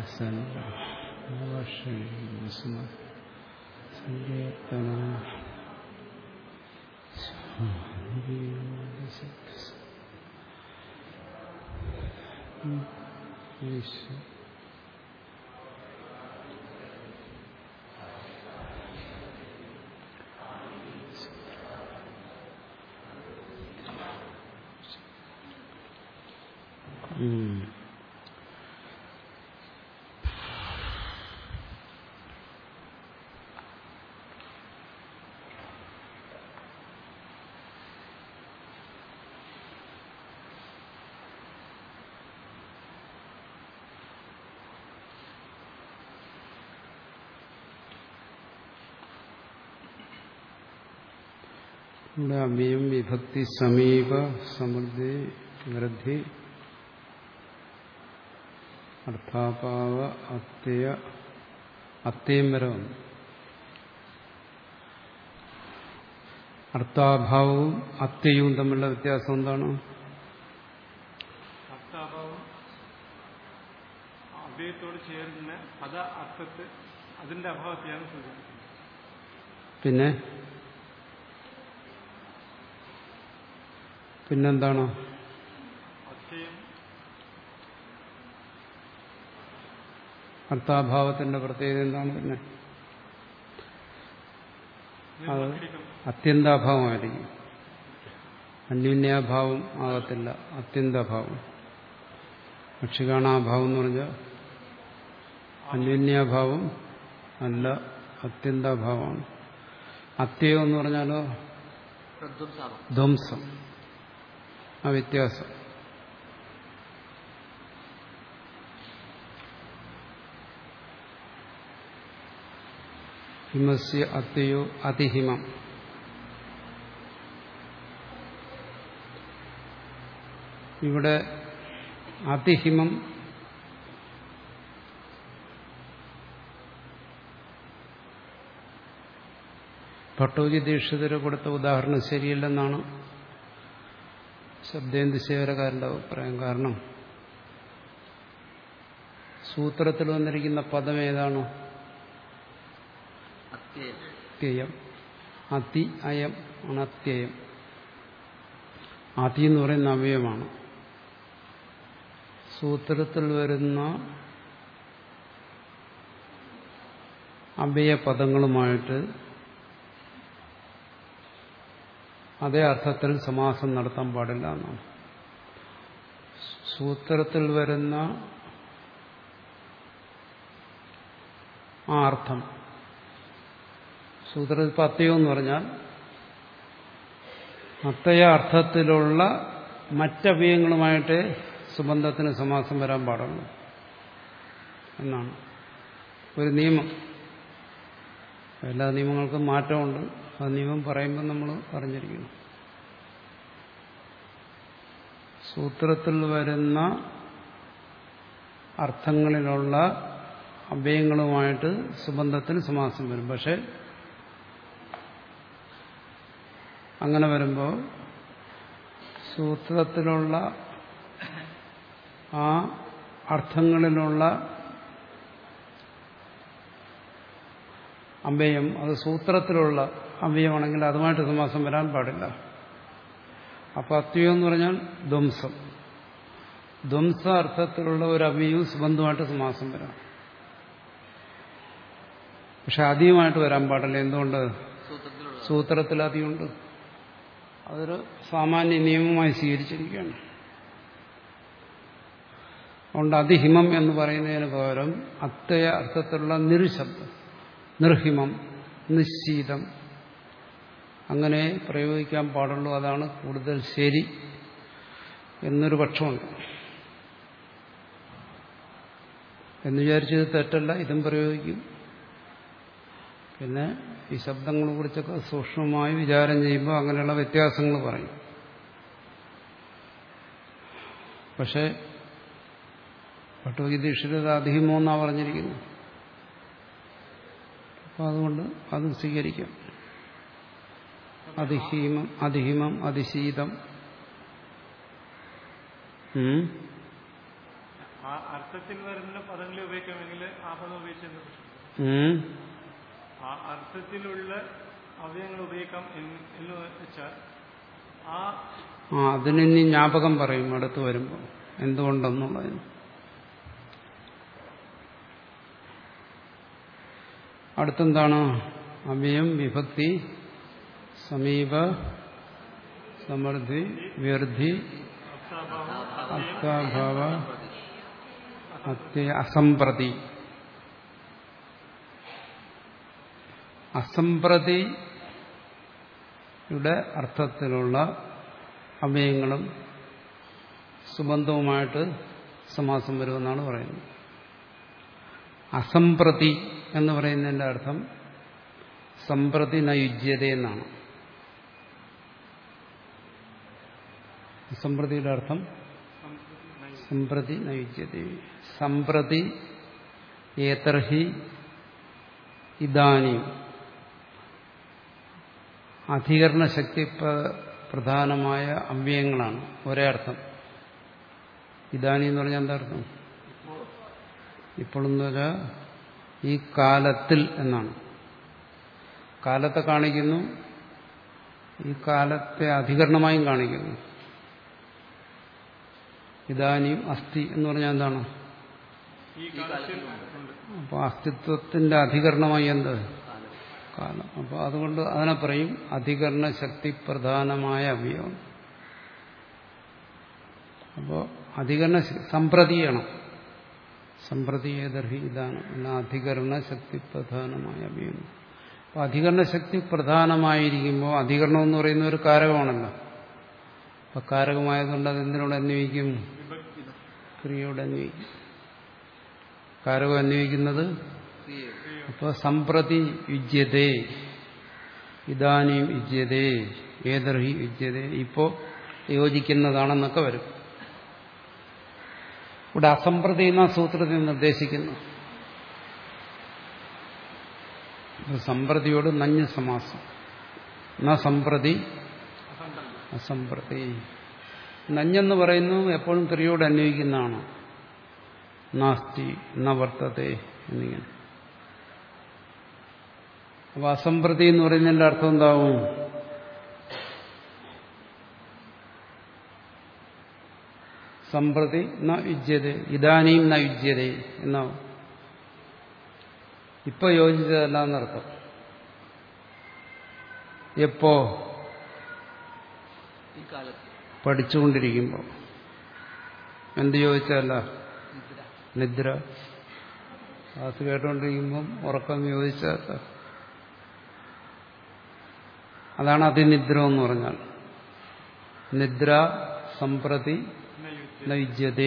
സങ്കീർത്തന ഈശ്വര ഇവിടെ അമ്യം വിഭക്തി സമീപ സമൃദ്ധി വൃദ്ധി അർത്ഥാഭാവ അത്യയ അത്യയം വരെ വന്നു അർത്ഥാഭാവവും അത്യയവും തമ്മിലുള്ള വ്യത്യാസം എന്താണ് അർത്ഥാഭാവം അവ്യയത്തോട് ചേർന്ന പദ അർത്ഥത്തെ അതിന്റെ അഭാവത്തെയാണ് സൂചിപ്പിക്കുന്നത് പിന്നെ പിന്നെന്താണ് അത്യയം അർത്ഥാഭാവത്തിന്റെ പ്രത്യേകത എന്താണ് പിന്നെ അത് നിർവഹിക്കും അത്യന്താഭാവമായിരിക്കും അന്യോന്യാഭാവം ആകത്തില്ല അത്യന്താഭാവം ഭക്ഷികാണാഭാവം എന്ന് പറഞ്ഞാൽ അന്യോന്യാഭാവം അല്ല അത്യന്താഭാവമാണ് അത്യയം എന്ന് പറഞ്ഞാലോ ധ്വംസം ആ വ്യത്യാസം ഹിമസ്യ അത്യയോ അതിഹിമം ഇവിടെ അതിഹിമം ഭട്ടോജി ദീക്ഷിതര് കൊടുത്ത ഉദാഹരണം ശരിയല്ലെന്നാണ് ശബ്ദേന്ദുശേഖരക്കാരന്റെ അഭിപ്രായം കാരണം സൂത്രത്തിൽ വന്നിരിക്കുന്ന പദം ഏതാണ് അത്യയം അതി അയം ആണ് അത്യയം അതി എന്ന് പറയുന്ന അവയവമാണ് സൂത്രത്തിൽ വരുന്ന അവയപദങ്ങളുമായിട്ട് അതേ അർത്ഥത്തിൽ സമാസം നടത്താൻ പാടില്ല എന്നാണ് സൂത്രത്തിൽ വരുന്ന ആ അർത്ഥം സൂത്രത്തിൽ പത്തയോ എന്ന് പറഞ്ഞാൽ അത്തയ അർത്ഥത്തിലുള്ള മറ്റവയങ്ങളുമായിട്ട് സുബന്ധത്തിന് സമാസം വരാൻ പാടുള്ളൂ എന്നാണ് ഒരു നിയമം എല്ലാ നിയമങ്ങൾക്കും മാറ്റമുണ്ട് ആ നിയമം പറയുമ്പോൾ നമ്മൾ അറിഞ്ഞിരിക്കണം സൂത്രത്തിൽ വരുന്ന അർത്ഥങ്ങളിലുള്ള അവയങ്ങളുമായിട്ട് സുബന്ധത്തിന് സമാസം വരും പക്ഷെ അങ്ങനെ വരുമ്പോൾ സൂത്രത്തിലുള്ള ആ അർത്ഥങ്ങളിലുള്ള അവയം അത് സൂത്രത്തിലുള്ള അവയമാണെങ്കിൽ അതുമായിട്ട് സമാസം വരാൻ പാടില്ല അപ്പൊ അത്വയം എന്ന് പറഞ്ഞാൽ ധ്വംസം ധ്വംസ അർത്ഥത്തിലുള്ള ഒരു അവയവും സുബന്ധമായിട്ട് സമാസം വരാം പക്ഷെ അധികമായിട്ട് വരാൻ പാടില്ല എന്തുകൊണ്ട് സൂത്രത്തിൽ അധികമുണ്ട് അതൊരു സാമാന്യ നിയമമായി സ്വീകരിച്ചിരിക്കുകയാണ് അതുകൊണ്ട് അതിഹിമം എന്ന് പറയുന്നതിന് പകരം അത്തയ അർത്ഥത്തിലുള്ള നിരുശബ്ദം നിർഹിമം നിശ്ചീതം അങ്ങനെ പ്രയോഗിക്കാൻ പാടുള്ളൂ അതാണ് കൂടുതൽ ശരി എന്നൊരു പക്ഷമുണ്ട് എന്ന് വിചാരിച്ചത് തെറ്റല്ല ഇതും പ്രയോഗിക്കും പിന്നെ ഈ ശബ്ദങ്ങളെ കുറിച്ചൊക്കെ സൂക്ഷ്മമായി വിചാരം ചെയ്യുമ്പോൾ അങ്ങനെയുള്ള വ്യത്യാസങ്ങൾ പറയും പക്ഷേ ഭട്ടോഗീതീക്ഷിതത് അധികമോ എന്നാണ് പറഞ്ഞിരിക്കുന്നത് അപ്പം അതുകൊണ്ട് അതും സ്വീകരിക്കാം അതിഹീമം അതിഹിമം അതിശീതം ഉം. ആ അർത്ഥത്തിൽ വരുന്ന പദങ്ങളെ ഉപയോഗിക്കാൻ ആപദം ഉപയോഗിച്ചെന്ന് പ്രശ്നം ഉം. ആ അർത്ഥത്തിലുള്ള അവയവങ്ങൾ ഉപയോഗിക്കാം എന്ന് എന്ന് വെച്ചാൽ ആ ആ അതിന് ഇനി ജ്ഞാപകം പറയും അടുത്ത് വരുമ്പോൾ എന്തുകൊണ്ടെന്നുള്ളതിന് അടുത്തെന്താണ് അവയം വിഭക്തി സമീപ സമൃദ്ധി വ്യർത്ഥി അർത്ഥാഭാവ അത്യ അസംപ്രതി അസംപ്രതിയുടെ അർത്ഥത്തിലുള്ള അവയങ്ങളും സുബന്ധവുമായിട്ട് സമാസം വരുമെന്നാണ് പറയുന്നത് അസംപ്രതി എന്ന് പറയുന്നതിന്റെ അർത്ഥം സമ്പ്രതി നയുജ്യത എന്നാണ് അസംപ്രതിയുടെ അർത്ഥം സമ്പ്രതി നയുജ്യത സമ്പ്രതി ഏതർഹി ഇതാനും അധികരണ ശക്തി പ്ര- പ്രധാനമായ അവ്യയങ്ങളാണ് ഒരേ അർത്ഥം ഇതാനി എന്ന് പറഞ്ഞാൽ എന്താ അർത്ഥം ഇപ്പോഴെന്ന് വെച്ചാൽ ഈ കാലത്തിൽ എന്നാണ് കാലത്തെ കാണിക്കുന്നു ഈ കാലത്തെ അധികരണമായും കാണിക്കുന്നു ഇതാനിയും അസ്ഥി എന്ന് പറഞ്ഞാൽ എന്താണ് ഈ കാലത്തിൽ ഉണ്ട് അപ്പോൾ അസ്തിത്വത്തിന്റെ അധികരണമായി എന്ത് കാലം അപ്പോൾ അതുകൊണ്ട് അതിനെ പറയും അധികരണ ശക്തി പ്രധാനമായ അവയവം അപ്പോൾ അധികരണ ശ- സമ്പ്രതിയാണ് സമ്പ്രതി ഏതർഹി ഇതാണ് എന്ന അധികരണ ശക്തി പ്രധാനമായ അവയവം അപ്പോൾ അധികരണ ശക്തി പ്രധാനമായിരിക്കുമ്പോൾ അധികരണം എന്ന് പറയുന്ന ഒരു കാരകമാണല്ലോ അപ്പൊ കാരകമായതുകൊണ്ട് അത് എന്തിനോട് അന്വയിക്കും ക്രിയയോട് അന്വയിക്കും കാരകം അന്വയിക്കുന്നത് അപ്പോൾ സമ്പ്രതി യുജ്യതേ ഇതാനും യുജ്യതേ ഏതർഹി യുജ്യതേ ഇപ്പോ യോജിക്കുന്നതാണെന്നൊക്കെ വരും ഇവിടെ അസംപ്രതി എന്ന സൂത്രത്തിൽ നിർദ്ദേശിക്കുന്നു ഇപ്പൊ സമ്പ്രതിയോട് നഞ്ഞ് സമാസം ന സമ്പ്രതി അസംപ്രതി നഞ്ഞെന്ന് പറയുന്നു എപ്പോഴും ക്രിയയോട് അന്വയിക്കുന്നതാണ് നാസ്തി ന വർത്തത്തെ എന്നിങ്ങനെ അപ്പൊ അസംപ്രതി എന്ന് പറയുന്നതിന്റെ അർത്ഥം എന്താവും സമ്പ്രതി ന യുജ്യത ഇതാനിയും ന യുജ്യത എന്നാവും ഇപ്പൊ യോജിച്ചതല്ല എന്നർത്ഥം എപ്പോ ഈ കാലത്ത് പഠിച്ചുകൊണ്ടിരിക്കുമ്പോൾ എന്ത് ചോദിച്ചതല്ല നിദ്ര നിദ്ര ക്ലാസ് കേട്ടുകൊണ്ടിരിക്കുമ്പം ഉറക്കം യോജിച്ചതല്ല അതാണ് അതിനിദ്ര എന്ന് പറഞ്ഞാൽ നിദ്ര സമ്പ്രതി നൈജ്യതേ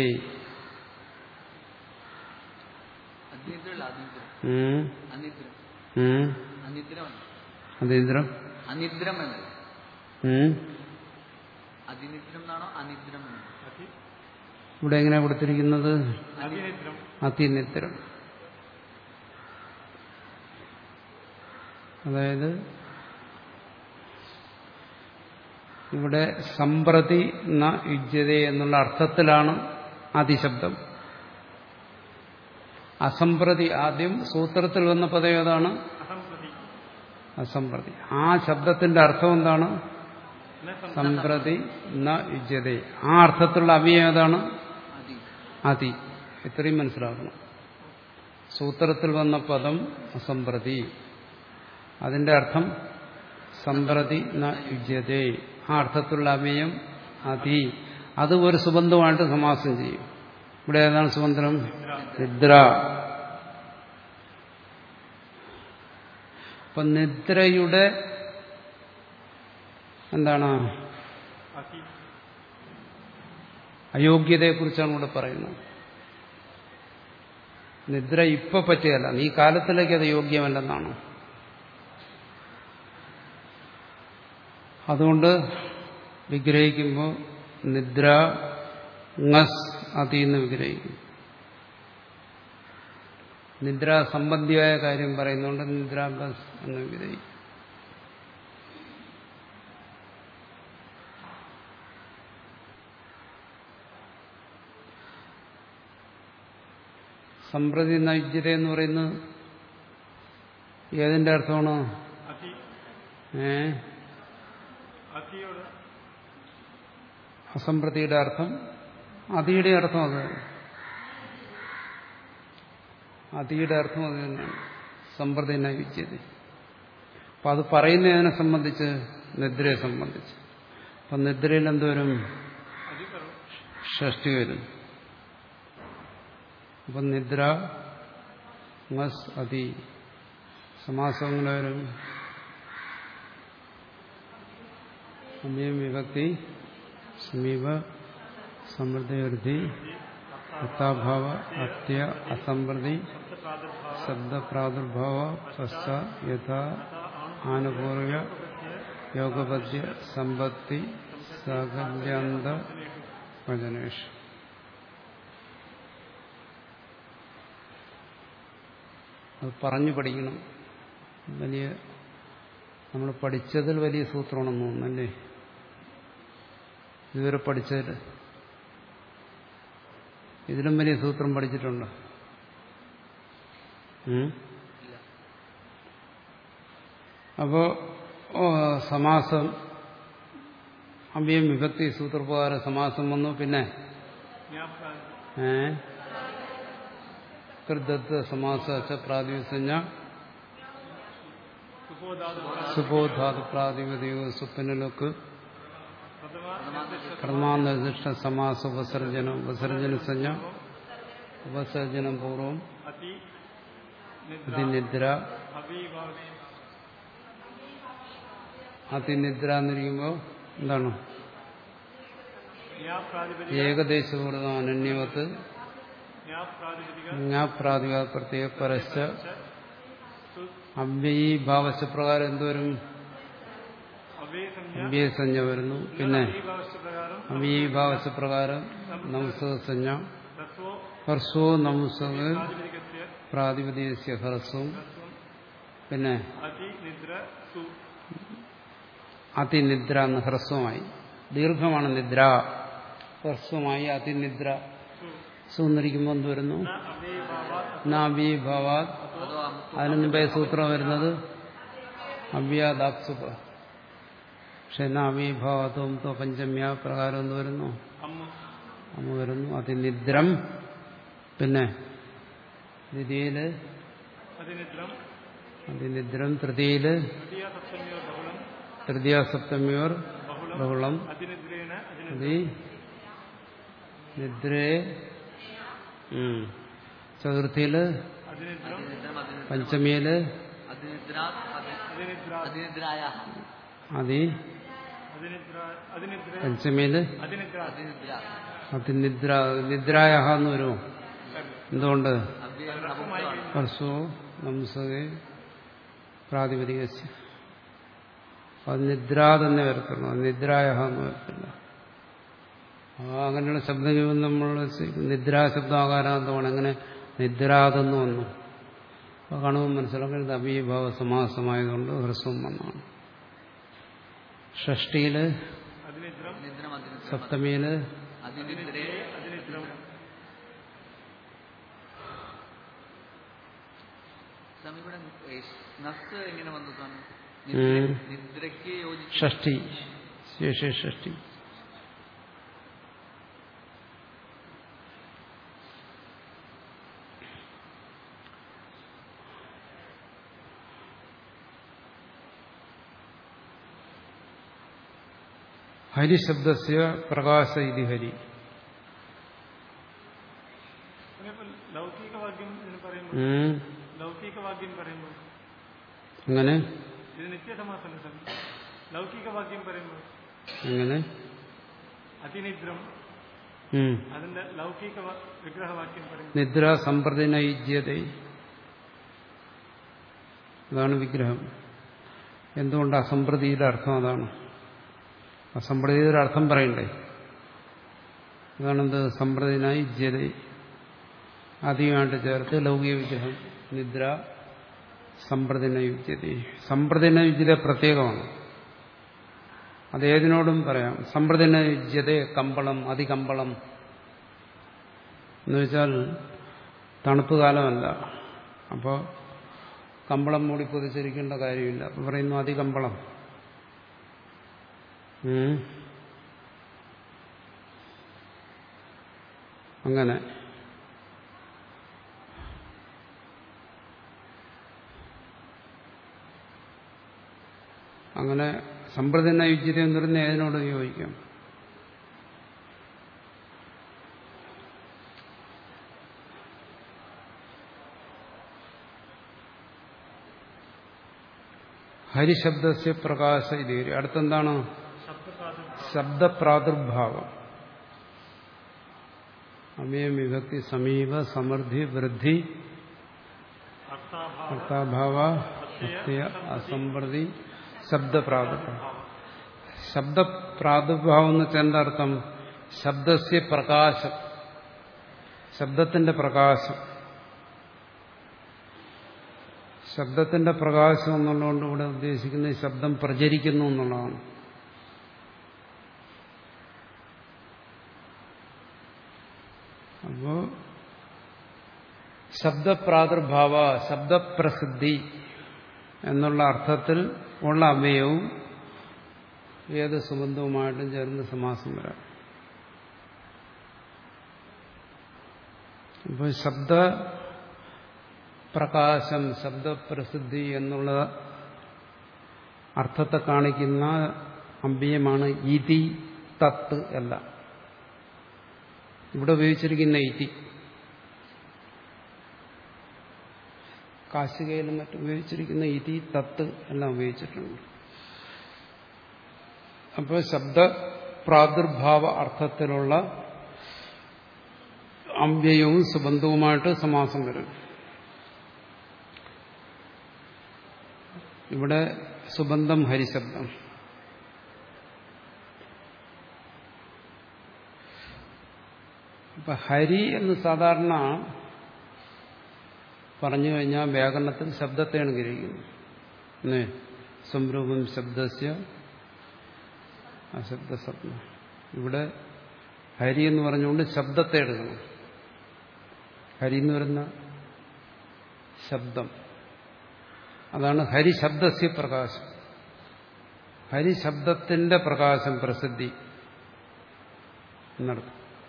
അനിദ്രല്ല അനിദ്രം ഉം, അനിദ്രം ഉം. അനിദ്രമല്ല അതിനിദ്രം അനിദ്രം എന്നല്ല ഉം. അതിനിദ്രം എന്നാണോ അനിദ്രം എന്നാണോ അതി ഇവിടെ എങ്ങനെ കൊടുത്തിരിക്കുന്നത് അതിനിദ്രം അതിനിദ്രം അതായത് ഇവിടെ സമ്പ്രതി ന യുജ്യത എന്നുള്ള അർത്ഥത്തിലാണ് അതിശബ്ദം അസംപ്രതി ആദ്യം സൂത്രത്തിൽ വന്ന പദം ഏതാണ് അസംപ്രതി അസംപ്രതി ആ ശബ്ദത്തിന്റെ അർത്ഥം എന്താണ് ന സം- സമ്പ്രതി ന യുജ്യത ആ അർത്ഥത്തിലുള്ള അവയം ഏതാണ് അതി അതി ഇത്രയും മനസ്സിലാക്കണം സൂത്രത്തിൽ വന്ന പദം അസംപ്രതി അതിന്റെ അർത്ഥം സമ്പ്രതി ന യുജ്യതേ ആ അർത്ഥത്തിലുള്ള അവയം അതി അത് ഒരു സുബന്ധമായിട്ട് സമാസം ചെയ്യും ഇവിടെ ഏതാണ് സുബന്ധം നിദ്ര അപ്പൊ നിദ്രയുടെ എന്താണ് അതി അയോഗ്യതയെക്കുറിച്ചാണ് ഇവിടെ പറയുന്നത് നിദ്ര ഇപ്പൊ പറ്റുകയല്ല നീ കാലത്തിലേക്ക് അത് യോഗ്യമല്ലെന്നാണ് അതുകൊണ്ട് വിഗ്രഹിക്കുമ്പോൾ നിദ്ര ngസ് അതിന്ന് വിഗ്രഹിക്കും നിദ്ര സംബന്ധിയായ കാര്യം പറയുന്നുണ്ട് നിദ്ര ഗസ് എന്ന് വിഗ്രഹിക്കും അസംപ്രതി നൈജ്യത എന്ന് പറയുന്നത് ഏതിന്റെ അർത്ഥമാണ് അതി ഏ അതിയോട് അസംപ്രതിയുടെ അർത്ഥം അതിയുടെ അർത്ഥം അത് തന്നെ. അതിയുടെ അർത്ഥം അത് തന്നെയാണ് സമ്പ്രതി നൈവിദ്യത അപ്പൊ അത് പറയുന്നതിനെ സംബന്ധിച്ച് നിദ്രയെ സംബന്ധിച്ച് അപ്പൊ നിദ്രയിൽ എന്തോരും അതികർമ്മ ഷഷ്ടി വരും അപ്പൊ നിദ്ര മസ് അതി സമാസം എങ്ങനെ വരും സമയം വിഭക്തി സമീപ സമൃദ്ധിവൃദ്ധി അത്താഭാവ അത്യ അസംപ്രതി ശബ്ദപ്രാദുർഭാവ പശ്ച യഥാ ആനുപൂർവ യോഗപദ്യ സമ്പത്തി സാകല്യാന്ത വചനേഷ് അത് പറഞ്ഞു പഠിക്കണം വലിയ നമ്മൾ പഠിച്ചതിൽ വലിയ സൂത്രമാണെന്ന് തോന്നുന്നല്ലേ ഇതുവരെ പഠിച്ചതിൽ ഇതിലും വലിയ സൂത്രം പഠിച്ചിട്ടുണ്ടോ ഉം? ഇല്ല അപ്പോ ഓ, സമാസം അവ്യം വിഭക്തി സൂത്രപ്രകാരം സമാസം വന്നു പിന്നെ ജ്ഞാപകാതി ഏ കൃതത്വ സമാസ ച പ്രാതിസഞ്ജ സുബോധാതു സുബോധാതു പ്രാതിപതിക സുപ്പനലൊക്ക് പ്രഥമ പ്രമാനിർദിഷ്ട സമാസ ഉപസർജനം ഉപസർജന സഞ്ജ ഉപസർജനം പൂർവം അതി നിദ്ര അതിനിദ്ര അവിഭാവി അതിനിദ്ര എന്നിരിക്കുമ്പോൾ എന്താണ് ജ്ഞാപ്രാതിപതിക ഏകദേശപൂർവ്വം അനന്യവത്ത് ജ്ഞാപ്രാതിപതിക ജ്ഞാപ്രാതിക പ്രത്യേക പരശ്ച സു അവ്യയീഭാവശപ്രകാരം എന്തോരും അവ്യയസഞ്ജ അവ്യയസഞ്ജ വരുന്നു പിന്നെ പ്രകാരം അവ്യയീഭാവശപ്രകാരം നംസകസഞ്ജ തത്വോ ഹർഷോ നംസക പ്രാതിപതികസ്യ പ്രാതിപതികസ്യ ഹർസ്വം തത്വം പിന്നെ അതി നിദ്ര സു അതിനിദ്ര എന്ന് ഹ്രസ്വമായി ദീർഘമാണ് നിദ്ര ഹ്രസ്വമായി അതിനിദ്ര സു സൂന്നിരിക്കുമ്പോൾ എന്ത് വരുന്നു ന അവ്യയഭാവ നാഭീഭാവാത് അതോ അമുത്വ അതിന് മുമ്പേ സൂത്രം വരുന്നത് അവ്യാദാപ്സുപ പക്ഷെ നാഭീഭാവത്വം തോ പഞ്ചമ്യ പ്രകാരം എന്ത് വരുന്നു അമ്മു അമ്മ വരുന്നു അതിനിദ്രം പിന്നെ ദ്വിതീയില് അതിനിദ്രം അതിനിദ്രം തൃതീയില് തൃതീയ സപ്തമ്യോ ബഹുളം തൃതീയ സപ്തമ്യോർ ബഹുളം ബഹുളം അതിനിദ്രേണ അതിനിദ്ര അതി നിദ്രേ ഉം. ചതുർത്ഥിയില് അതിനിദ്രം അതിനിദ്രം അതിനിദ്രം പഞ്ചമിയില് അതിനിദ്ര അതി- അതിനിദ്ര അതിനിദ്രായ അതി അതിനിദ്ര അതിനിദ്ര പഞ്ചമിയില് അതിനിദ്ര അതിനിദ്ര അതിനിദ്ര നിദ്രായ എന്ന് വരുമോ എന്തുകൊണ്ട് അവ്യയം അമുക്തമാണ് ഹർഷോ നംസകെ പ്രാതിപതികസ്യ അത് നിദ്ര തന്നെ വരത്തുള്ളൂ അത് നിദ്രായ എന്ന് വരത്തില്ല ആ അങ്ങനെയുള്ള ശബ്ദം നമ്മൾ നിദ്രാ ശബ്ദാകാരാന്തമാണ് അങ്ങനെ നിദ്രാതെന്ന് വന്നു അപ്പോൾ കാണുമ്പോൾ മനസ്സിലാക്കുന്നത് അഭിഭാവ സമാസമായതുകൊണ്ട് ഹ്രസ്വം വന്നാണ് ഷഷ്ടിയില് അതിനിദ്രം അതിനിദ്രം അതിനിദ്രം സപ്തമിയില് അതിനിദ്രേ അതിനിദ്രം സ്വാമി ഇവിടെ ഏ, നസ് എങ്ങനെ വന്നു സ്വാമി ഉം. നിദ്രയ്ക്ക് യോജിച്ച് ഷഷ്ടി ശേഷ ഷഷ്ടി ഹരിശബ്ദസ്യ പ്രകാശ ഇതി ഹരി അതേപോലെ ലൗകികവാക്യം എന്ന് പറയുമ്പോൾ ഉം. ലൗകികവാക്യം പറയുമ്പോൾ അങ്ങനെ ഇത് നിത്യസമാസന സ്വാമി ലൗകികവാക്യം പറയുമ്പോൾ അങ്ങനെ അതിനിദ്രം ഉം. അതിന്റെ ലൗകിക വ- വിഗ്രഹവാക്യം പറയുമ്പോൾ നിദ്ര സമ്പ്രതിനൈജ്യത അതാണ് വിഗ്രഹം എന്തുകൊണ്ട് അസംപ്രതിയുടെ അർത്ഥം അതാണ് അസംപ്രതിയുടെ അർത്ഥം പറയണ്ടേ അതാണെന്ത് സമ്പ്രതിനൈജ്യത ആദ്യമായിട്ട് ചേർത്ത് ലൗകിക വിഗ്രഹം നിദ്ര സമ്പ്രതിനയുജ്യത സമ്പ്രതിനയുജ്യത പ്രത്യേകമാണ് അതേതിനോടും പറയാം സമ്പ്രതിനയുജ്യത കമ്പളം അതികമ്പളം എന്ന് വെച്ചാൽ തണുപ്പ് കാലമല്ല അപ്പോൾ കമ്പളം മൂടി പൊതിച്ചിരിക്കേണ്ട കാര്യമില്ല അപ്പോൾ പറയുന്നു അതികമ്പളം ഉം. അങ്ങനെ അങ്ങനെ സമ്പ്രദന യുജ്യത എന്ന് പറയുന്നത് ഏതിനോട് യോജിക്കാം ഹരിശബ്ദസ്യ പ്രകാശ ഇത് അടുത്തെന്താണ് ശബ്ദപ്രാദുർഭാവം അമയം വിഭക്തി സമീപ സമൃദ്ധി വൃദ്ധി അർത്ഥാഭാവ അസ്ഥിയ അസംപ്രതി ശബ്ദപ്രാദുർഭാവം ശബ്ദപ്രാദുർഭാവം എന്ന് വെച്ചാൽ എന്താ അർത്ഥം ശബ്ദസ്യ പ്രകാശം ശബ്ദത്തിന്റെ പ്രകാശം ശബ്ദത്തിന്റെ പ്രകാശം എന്നുള്ളതുകൊണ്ട് ഇവിടെ ഉദ്ദേശിക്കുന്നത് ഈ ശബ്ദം പ്രചരിക്കുന്നു എന്നുള്ളതാണ് അപ്പോ ശബ്ദപ്രാദുർഭാവ ശബ്ദപ്രസിദ്ധി എന്നുള്ള അർത്ഥത്തിൽ ഉള്ള അവയവും ഏത് സുബന്ധവുമായിട്ടും ചേർന്ന് സമാസം വരാം അപ്പോൾ ശബ്ദ പ്രകാശം ശബ്ദപ്രസിദ്ധി എന്നുള്ള അർത്ഥത്തെ കാണിക്കുന്ന അമ്പിയമാണ് ഇതി തത്ത് അല്ല ഇവിടെ ഉപയോഗിച്ചിരിക്കുന്ന ഇതി കാശികയിലും മറ്റും ഉപയോഗിച്ചിരിക്കുന്ന ഇതി തത്ത് എല്ലാം ഉപയോഗിച്ചിട്ടുണ്ട് അപ്പോൾ ശബ്ദ പ്രാദുർഭാവ അർത്ഥത്തിലുള്ള അമ്പ്യവും സുബന്ധവുമായിട്ട് സമാസം വരും ഇവിടെ സുബന്ധം ഹരിശബ്ദം ഇപ്പൊ ഹരി എന്ന് സാധാരണ പറഞ്ഞു കഴിഞ്ഞാൽ വ്യാകരണത്തിൽ ശബ്ദത്തെയാണ് ഗ്രഹിക്കുന്നത് അല്ലേ സംരൂപം ശബ്ദസ്യ അശബ്ദസ്വപ്നം ഇവിടെ ഹരി എന്ന് പറഞ്ഞുകൊണ്ട് ശബ്ദത്തെ എടുക്കണം ഹരി എന്ന് പറയുന്ന ശബ്ദം അതാണ് ഹരിശബ്ദസ്യ പ്രകാശം ഹരിശബ്ദത്തിന്റെ പ്രകാശം പ്രസിദ്ധി എന്നർത്ഥം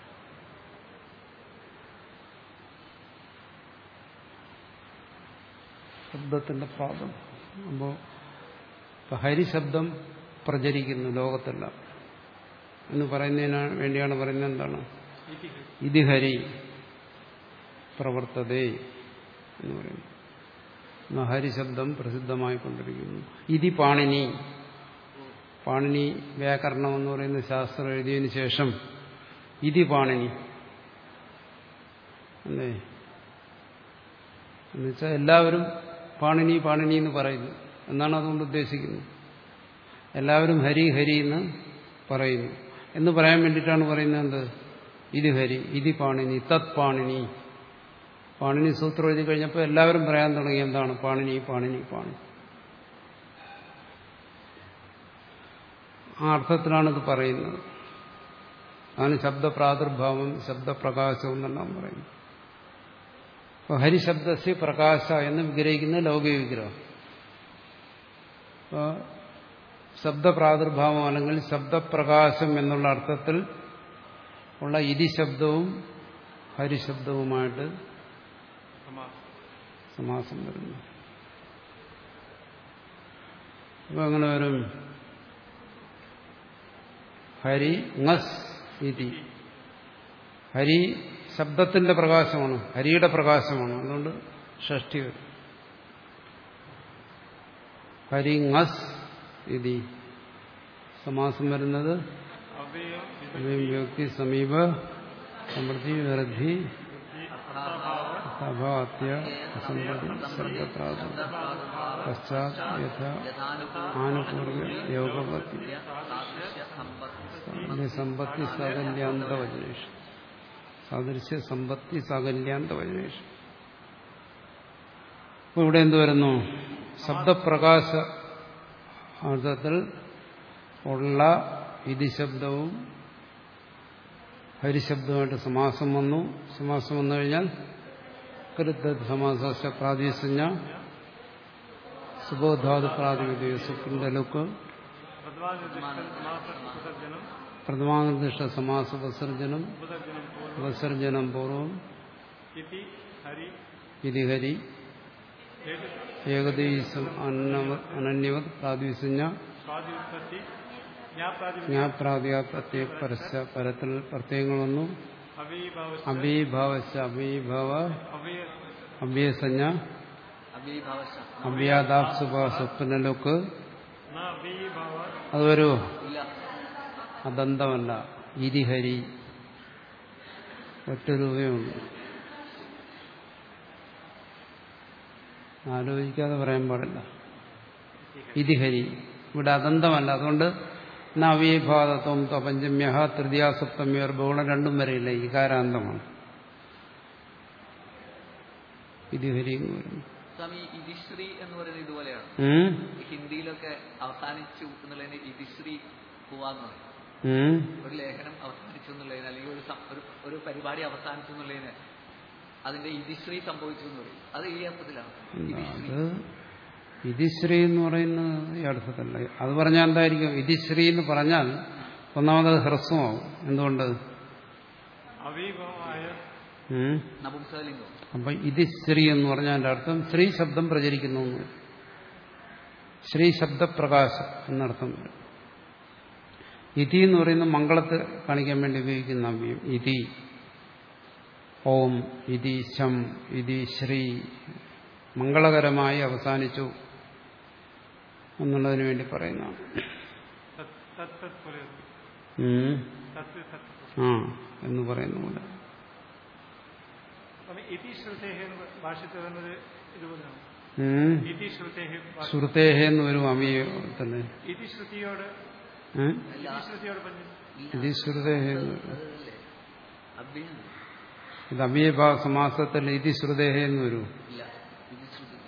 ശബ്ദത്തിന്റെ പ്രാതം അപ്പോ ഇപ്പൊ ഹരിശബ്ദം പ്രചരിക്കുന്നു ലോകത്തെല്ലാം എന്ന് പറയുന്നതിന് വേണ്ടിയാണ് പറയുന്നത് എന്താണ് ഇത് ഹരി പ്രവർത്തതേ എന്ന് പറയുന്നു ഹരിശബ്ദം പ്രസിദ്ധമായിക്കൊണ്ടിരിക്കുന്നു ഇതി പാണിനി പാണിനി വ്യാകരണം എന്ന് പറയുന്ന ശാസ്ത്രം എഴുതിയതിനു ശേഷം ഇതി പാണിനി അല്ലേ എന്നുവെച്ചാൽ എല്ലാവരും പാണിനി പാണിനി എന്ന് പറയുന്നു എന്നാണ് അതുകൊണ്ട് ഉദ്ദേശിക്കുന്നത് എല്ലാവരും ഹരി ഹരി എന്ന് പറയുന്നു എന്ന് പറയാൻ വേണ്ടിയിട്ടാണ് പറയുന്നത് എന്ത് ഇത് ഹരി ഇതി പാണിനി തത് പാണിനി പാണിനി സൂത്രം എഴുതി കഴിഞ്ഞപ്പോൾ എല്ലാവരും പറയാൻ തുടങ്ങി എന്താണ് പാണിനി പാണിനി പാണി ആ അർത്ഥത്തിലാണ് ഇത് പറയുന്നത് അതാണ് ശബ്ദപ്രാദുർഭാവം ശബ്ദപ്രകാശം എന്നെല്ലാം പറയുന്നത് അപ്പോൾ ഹരിശബ്ദസ്യ പ്രകാശ എന്ന് വിഗ്രഹിക്കുന്ന ലൗകിക വിഗ്രഹം അപ്പോൾ ശബ്ദപ്രാദുർഭാവം അല്ലെങ്കിൽ ശബ്ദപ്രകാശം എന്നുള്ള അർത്ഥത്തിൽ ഉള്ള ഇതി ശബ്ദവും ഹരിശബ്ദവുമായിട്ട് സമാസം വരുന്നു അപ്പൊ അങ്ങനെ വരും ഹരി ngസ് ഇതി ഹരി ശബ്ദത്തിന്റെ പ്രകാശമാണ് ഹരിയുടെ പ്രകാശമാണ് അതുകൊണ്ട് ഷഷ്ടി വരും ഹരി ngസ് ഇതി സമാസം വരുന്നത് വ്യക്തി സമീപ സമൃദ്ധി വൃദ്ധി അഭാത്യ അസംഗതി ശബ്ദപ്രാദം പശ്ചാത് യഥ ആനുപൂർവ യോഗപത്തി സമ്പത്തി സാകല്യാന്ത വചനേഷ് സാദൃശ്യ സമ്പത്തി സാകല്യാന്ത വചനേഷ് അപ്പോൾ ഇവിടെ എന്ത് വരുന്നു ശബ്ദപ്രകാശ അർത്ഥത്തിൽ ഉള്ള ഇതി ശബ്ദവും ഹരിശബ്ദവുമായിട്ട് സമാസം വന്നു സമാസം വന്നു കഴിഞ്ഞാൽ കൃത് സമാസ പ്രാതിസഞ്ജ സുബോധാതു പ്രാതിപതിക സുക്കിന്റെ ലുക്ക് പ്രഥമാനിർദ്ദിഷ്ട സമാസ വിസർജനം പ്രഥമാനിർദ്ദിഷ്ട സമാസ വിസർജനം ഉപസർജനം പൂർവ്വം വിസർജനം പൂർവം ഇതി ഹരി ഇതിഹരി ഏക ഏകദേശം അനന്യവത് പ്രാതിസഞ്ജ സ്വാതിപത്തി ജ്ഞാപ്രാതിപതി ജ്ഞാപ്രാതിക പ്രത്യേക പരസ്യ പരത്തിൽ പ്രത്യയങ്ങൾ വന്നു അവീഭാവ അബീഭാവശ അബീഭാവ അവയ അഭ്യസഞ്ജ അവ്യഭാവശ അഭ്യാദാപ്സുപ സ്വപ്നലുക്ക് ന അവീഭാവ അത് വരുമോ ഇല്ല അദന്തമല്ല ഇരിഹരി ഒറ്റ രൂപയുണ്ട് ആലോചിക്കാതെ പറയാൻ പാടില്ല ഇതിഹരി ഇവിടെ അദന്തമല്ല അതുകൊണ്ട് നവീഭാതത്വം പഞ്ചമ്യ തൃതീയാസപ്തമ്യർ ബഹുളം രണ്ടും വരെയില്ല ഇകാരാന്തമാണ് ഇതിഹരി എന്ന് പറയുന്നു സ്വാമി ഇതിശ്രീ എന്ന് പറയുന്നത് ഇതുപോലെയാണ് ഉം? ഹിന്ദിയിലൊക്കെ അവസാനിച്ചു എന്നുള്ളതിന് ഇതിശ്രീ പോവാന്ന് പറയും ഉം? ഒരു ലേഖനം അവസാനിച്ചു എന്നുള്ളതിന് അല്ലെങ്കിൽ ഒരു സം- ഒരു- ഒരു പരിപാടി അവസാനിച്ചു എന്നുള്ളതിന് അതിന്റെ ഇതിശ്രീ സംഭവിച്ചു എന്ന് പറയും അത് ഈ അർത്ഥത്തിലാണ് എന്താ ഇതിശ്രീ അത് ഇതിശ്രീ എന്ന് പറയുന്നത് ഈ അർത്ഥത്തല്ല അത് പറഞ്ഞാൽ എന്തായിരിക്കും ഇതിശ്രീ എന്ന് പറഞ്ഞാൽ ഒന്നാമത് ഹ്രസ്വമാവും എന്തുകൊണ്ട് അവീഭാവായ ഉം? നപുംസകലിംഗം അപ്പൊ ഇതിശ്രീ എന്ന് പറഞ്ഞാൽ അതിന്റെ അർത്ഥം ശ്രീ ശബ്ദം പ്രചരിക്കുന്നു എന്ന് വരും. ശ്രീ ശബ്ദപ്രകാശം എന്നർത്ഥം വരും ഇതി എന്ന് പറയുന്നത് മംഗളത്തെ കാണിക്കാൻ വേണ്ടി ഉപയോഗിക്കുന്ന അവ്യം ഇതി ഓം ഇതി ശം ഇതി ശ്രീ മംഗളകരമായി അവസാനിച്ചു എന്നുള്ളതിന് വേണ്ടി പറയുന്നതാണ് തത് തത് തത് പോലെ ഉം. തത് തത് ആ എന്ന് പറയുന്ന പോലെ സ്വാമി ഇതി ശ്രുതേഹ എന്ന് ഭാഷത്തിൽ വരുന്നത് ഇതുപോലെയാണ് ഉം. ഇതി ശ്രുതേഹ ഭാഷ- ശ്രുതേഹ എന്ന് വരും അവയവത്തിന് ഇതി ശ്രുതിയോട് ഏ? ഇതി ശ്രുതിയോട് പഞ്ചം ഇതി ശ്രുതേഹ എന്ന് വരും അതല്ലേ അവ്യം ഇത് അവ്യഭാവ സമാസത്തിൽ ഇതി ശ്രുതേഹ എന്ന് വരൂ ഇല്ല ഇതിശ്രുതി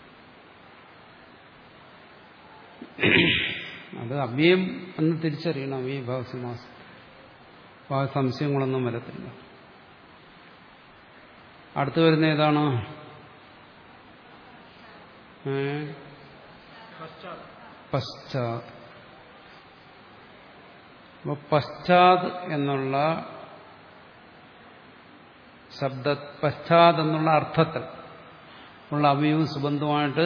അത് അവ്യം എന്ന് തിരിച്ചറിയണം അവ്യഭാവ സമാസം അപ്പൊ ആ സംശയങ്ങളൊന്നും വരത്തില്ല അടുത്ത് വരുന്ന ഏതാണ് ഏ? പശ്ചാത് പശ്ചാത് അപ്പൊ പശ്ചാത് എന്നുള്ള ശബ്ദ പശ്ചാത് എന്നുള്ള അർത്ഥത്തിൽ ഉള്ള അവയവും സുബന്ധമായിട്ട്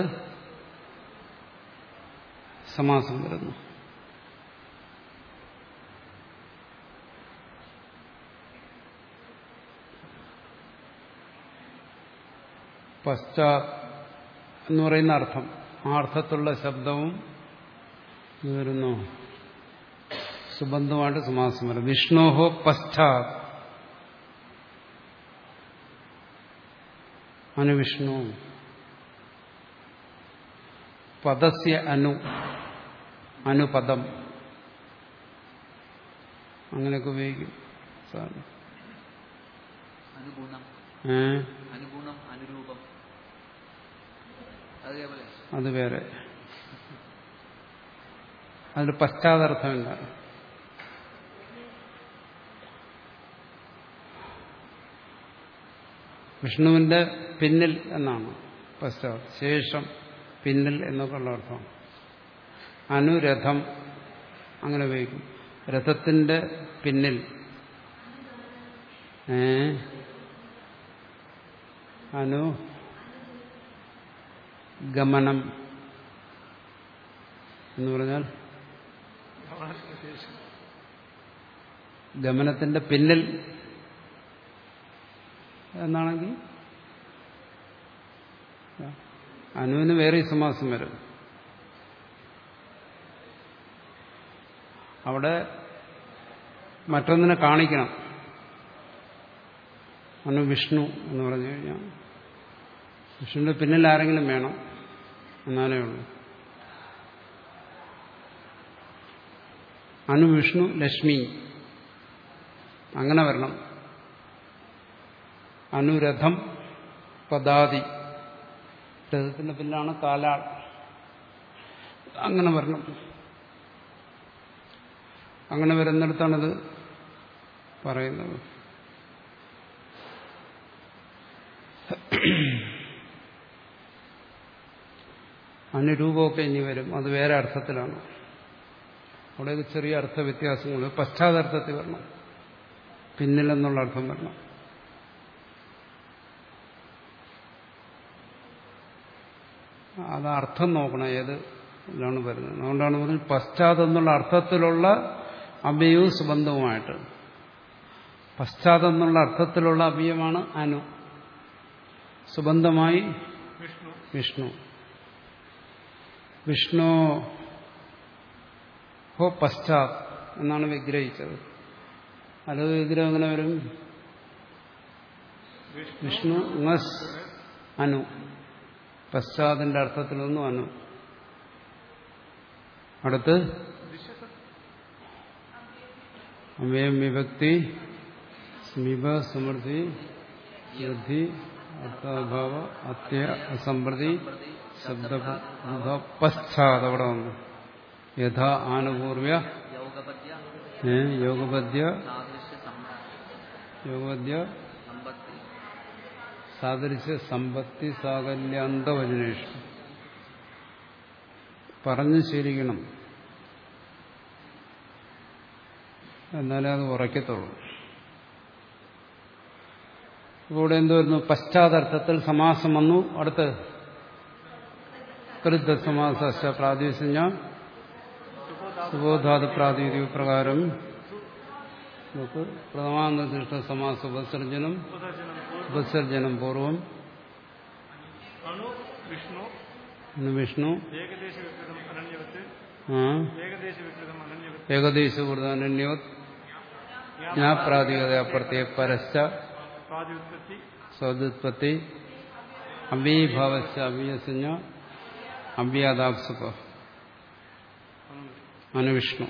സമാസം വരുന്നു പശ്ചാത് എന്ന് പറയുന്ന അർത്ഥം ആ അർത്ഥത്തിലുള്ള ശബ്ദവും ഇത് വരുന്നു സുബന്ധമായിട്ട് സമാസം വരും വിഷ്ണോഹോ പശ്ചാത് അനുവിഷ്ണു പദസ്യ അനു അനുപദം അങ്ങനെയൊക്കെ ഉപയോഗിക്കും സാറിന് അനുഗുണം ഏ അനുഗുണം അനുരൂപം അതേപോലെ അത് വേറെ അതിന് പശ്ചാത്തർത്ഥമില്ല വിഷ്ണുവിന്റെ പിന്നിൽ എന്നാണ് പശ്ചാത് ശേഷം പിന്നിൽ എന്നൊക്കെ ഉള്ള അർത്ഥം അനുരഥം അങ്ങനെ ഉപയോഗിക്കും രഥത്തിന്റെ പിന്നിൽ ഏ അനു ഗമനം എന്ന് പറഞ്ഞാൽ ഭവനത്തിന് ശേഷം ഗമനത്തിന്റെ പിന്നിൽ എന്നാണെങ്കിൽ അനുവിന് വേറെ സമാസം വരും അവിടെ മറ്റൊന്നിനെ കാണിക്കണം അനു വിഷ്ണു എന്ന് പറഞ്ഞു കഴിഞ്ഞാൽ വിഷ്ണുവിന്റെ പിന്നിൽ ആരെങ്കിലും വേണം എന്നാലേ ഉള്ളൂ അനു വിഷ്ണു ലക്ഷ്മി അങ്ങനെ വരണം അനുരഥം പദാതി രഥത്തിന്റെ പിന്നിലാണ് കാലാൾ അങ്ങനെ വരണം അങ്ങനെ വരുന്നിടത്താണിത് പറയുന്നത് അനുരൂപമൊക്കെ ഇനി വരും അത് വേറെ അർത്ഥത്തിലാണ് അവിടെയൊക്കെ ചെറിയ അർത്ഥ വ്യത്യാസങ്ങൾ പശ്ചാത്തലത്തിൽ വരണം പിന്നിലെന്നുള്ള അർത്ഥം വരണം അത് അർത്ഥം നോക്കണം ഏത് ഇതിലാണ് വരുന്നത് അതുകൊണ്ടാണ് പറഞ്ഞത് പശ്ചാത്തലം എന്നുള്ള അർത്ഥത്തിലുള്ള അഭയവും സുബന്ധവുമായിട്ട് പശ്ചാത്തലം എന്നുള്ള അർത്ഥത്തിലുള്ള അഭയമാണ് അനു സുബന്ധമായി വിഷ്ണു വിഷ്ണു വിഷ്ണു ഹോ പശ്ചാത് എന്നാണ് വിഗ്രഹിച്ചത് അത് വിഗ്രഹം എങ്ങനെ വരും വിഷ്ണു ngസ് അനു പശ്ചാത്തിന്റെ അർത്ഥത്തിലൊന്നും അനു അടുത്ത് അവയം വിഭക്തി സമീപ സമൃദ്ധി വൃദ്ധി അർത്ഥാഭാവ അത്യ അസമ്പ്രതി ശബ്ദ പശ്ചാത് അവിടെ വന്നു യഥാ ആനുപൂർവ്യ യോഗപദ്യ ഏ, യോഗപദ്യ സാദൃശ്യ സം- യോഗപദ്യ സമ്പത്തി സാദൃശ്യ സമ്പത്തി സാകല്യാന്തവചനേഷു പറഞ്ഞു ശീലിക്കണം എന്നാലേ അത് ഉറക്കത്തുള്ളൂ ഇവിടെ എന്ത് വരുന്നു പശ്ചാത്തർത്ഥത്തിൽ സമാസം വന്നു അടുത്ത് കൃത സമാസ പ്രാദേശിക സുബോധാത് പ്രാതിനിധ്യ പ്രകാരം നമുക്ക് പ്രഥമാന്തനിഷ്ഠ സമാസ ഉപസർജനം ഉപസർജനം പൂർവ്വം ഉപസർജനം പൂർവം അണു വിഷ്ണു ഇന്ന് വിഷ്ണു ഏകദേശ വികൃതം അനന്യവത്ത് ആ ഏകദേശ വികൃതം അനന്യവത്ത് ഏകദേശ വൃതാനന്യോത് ജ്ഞാപ്രാതികത പ്രത്യേക പരശ്ച പ്രാതിപത്തി സ്വതുത്പത്തി അവ്യഭാവശ്ച അവ്യസഞ്ജ അവ്യാദാപ്സുപ അനുവിഷ്ണു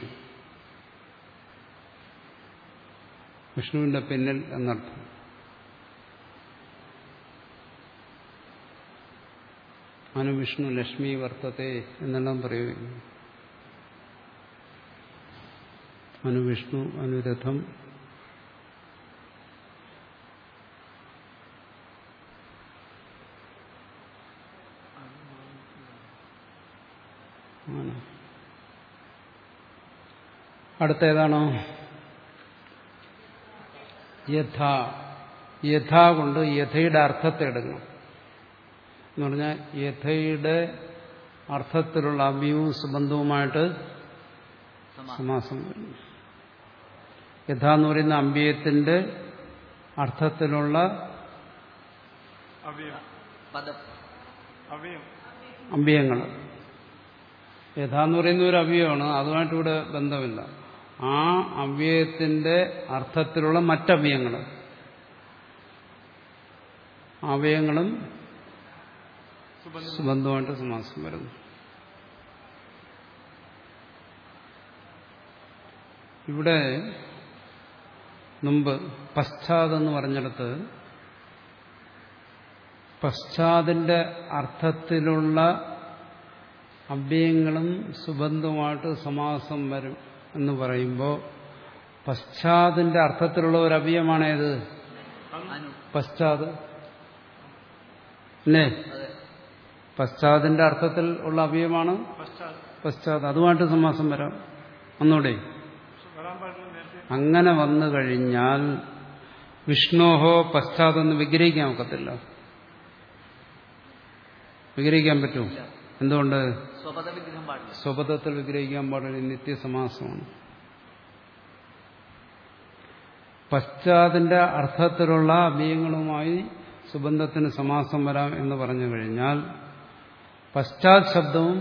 വിഷ്ണുവിന്റെ പിന്നിൽ എന്നർത്ഥം അനുവിഷ്ണു ലക്ഷ്മി വർത്തത്തെ എന്നെല്ലാം പ്രയോഗിക്കുന്നു അനുവിഷ്ണു അനുരഥം ആണ്. അടുത്ത ഏതാണോ യഥ യഥ കൊണ്ട് യഥയുടെ അർത്ഥത്തെ എടുക്കണം എന്ന് പറഞ്ഞാൽ യഥയുടെ അർത്ഥത്തിലുള്ള അഭ്യവും സുബന്ധവുമായിട്ട് സമാ സമാസം വരുന്നു യഥ എന്ന് പറയുന്ന അമ്പ്യത്തിന്റെ അർത്ഥത്തിലുള്ള അവയം പദം അവയം അമ്പ്യങ്ങൾ യഥ എന്ന് പറയുന്ന ഒരു അവയവമാണ് അതുമായിട്ട് ഇവിടെ ബന്ധമില്ല ആ അവയവത്തിന്റെ അർത്ഥത്തിലുള്ള മറ്റവയങ്ങൾ അവയങ്ങളും സുബന്ധം സുബന്ധമായിട്ട് സമാസം വരുന്നു ഇവിടെ മുമ്പ് പശ്ചാത്തെന്ന് പറഞ്ഞിടത്ത് പശ്ചാത്തിന്റെ അർത്ഥത്തിലുള്ള അവ്യയങ്ങളും സുബന്ധമായിട്ട് സമാസം വരും എന്ന് പറയുമ്പോൾ പശ്ചാത്തിന്റെ അർത്ഥത്തിലുള്ള ഒരു അവ്യയമാണേത് അനു പശ്ചാത് അല്ലേ അതെ പശ്ചാത്തിന്റെ അർത്ഥത്തിൽ ഉള്ള അവ്യയമാണ് പശ്ചാത്ത് പശ്ചാത്ത് അതുമായിട്ട് സമാസം വരാം ഒന്നുകൂടെ വരാൻ പാടില്ല നേരത്തെ അങ്ങനെ വന്നു കഴിഞ്ഞാൽ വിഷ്ണോഹോ പശ്ചാത്തെന്ന് വിഗ്രഹിക്കാൻ ഒക്കത്തില്ല വിഗ്രഹിക്കാൻ പറ്റുമോ ഇല്ല എന്തുകൊണ്ട് സ്വപദ വിഗ്രഹം പാടില്ല സ്വപഥത്തിൽ വിഗ്രഹിക്കാൻ പാടില്ല നിത്യസമാസമാണ് പശ്ചാത്തിന്റെ അർത്ഥത്തിലുള്ള അഭയങ്ങളുമായി സുബന്ധത്തിന് സമാസം വരാം എന്ന് പറഞ്ഞു കഴിഞ്ഞാൽ പശ്ചാത് ശബ്ദവും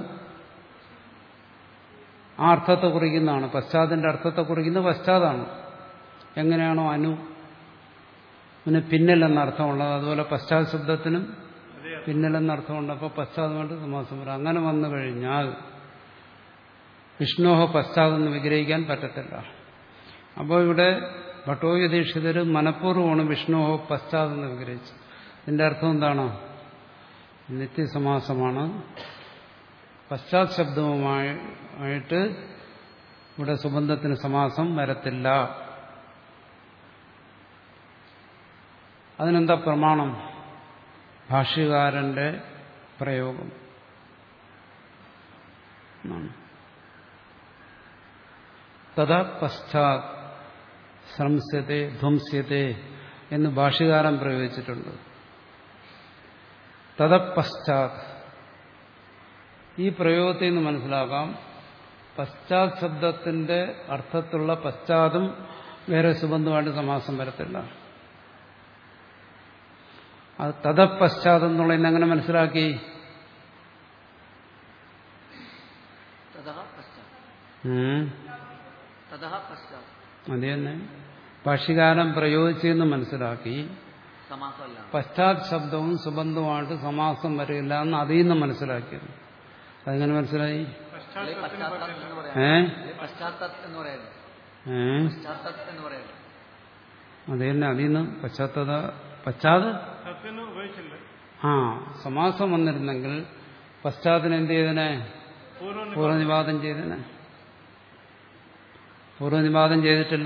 ആ അർത്ഥത്തെ കുറിക്കുന്നതാണ് പശ്ചാത്തിന്റെ അർത്ഥത്തെ കുറിക്കുന്നത് പശ്ചാത്താണ് എങ്ങനെയാണോ അനു പിന്നെ പിന്നിൽ എന്ന അർത്ഥമുള്ളത് അതുപോലെ പശ്ചാത് ശബ്ദത്തിനും അതേ പിന്നിൽ എന്ന അർത്ഥമുണ്ട് അപ്പോൾ പശ്ചാത്തലമായിട്ട് സമാസം വരാം അങ്ങനെ വന്നു കഴിഞ്ഞാൽ വിഷ്ണോഹ പശ്ചാത്തെന്ന് വിഗ്രഹിക്കാൻ പറ്റത്തില്ല അപ്പോൾ ഇവിടെ ഭട്ടോയദീക്ഷിതർ മനഃപൂർവ്വമാണ് വിഷ്ണോഹോ പശ്ചാത്തെന്ന് വിഗ്രഹിച്ചത് ഇതിന്റെ അർത്ഥം എന്താണ് നിത്യസമാസമാണ് പശ്ചാത് ശബ്ദവുമായി ആയിട്ട് ഇവിടെ സുബന്ധത്തിന് സമാസം വരത്തില്ല അതിനെന്താ പ്രമാണം ഭാഷ്യകാരന്റെ പ്രയോഗം എന്നാണ് തഥാ പശ്ചാത് ശ്രംസ്യത്തെ ധ്വംസ്യത്തെ എന്ന് ഭാഷ്യകാരൻ പ്രയോഗിച്ചിട്ടുണ്ട് തതപശ്ചാത് ഈ പ്രയോഗത്തിൽ നിന്ന് മനസ്സിലാക്കാം പശ്ചാത് ശബ്ദത്തിന്റെ അർത്ഥത്തിലുള്ള പശ്ചാത്തും വേറെ സുബന്ധമായിട്ട് സമാസം വരത്തില്ല അത് തതപശ്ചാത് എന്നുള്ളതിനെ അങ്ങനെ മനസ്സിലാക്കി തഥ പശ്ചാത്ത് ഉം. തഥ പശ്ചാത്ത് അത് തന്നെ ഭാഷ്യകാരൻ പ്രയോഗിച്ചെന്ന് മനസ്സിലാക്കി സമാസമല്ല പശ്ചാത് ശബ്ദവും സുബന്ധവുമായിട്ട് സമാസം വരില്ല എന്ന് അതിൽ നിന്ന് മനസ്സിലാക്കിയത് അതെങ്ങനെ മനസ്സിലായി അല്ലെ പശ്ചാത്തത് എന്ന് പറയാം ഏ അല്ലെ പശ്ചാത്തത് എന്ന് പറയുന്നത് ഏ പശ്ചാത്തത് എന്ന് പറയുന്നത് അത് തന്നെ അതിൽ നിന്ന് പശ്ചാത്തത പശ്ചാത് സത്യന് ഉപയോഗിച്ചില്ല ആ സമാസം വന്നിരുന്നെങ്കിൽ പശ്ചാത്തിന് എന്ത് ചെയ്തനെ പൂർവ്വ പൂർവ്വനിവാദം ചെയ്തനെ പൂർവ്വനിവാദം ചെയ്തിട്ടില്ല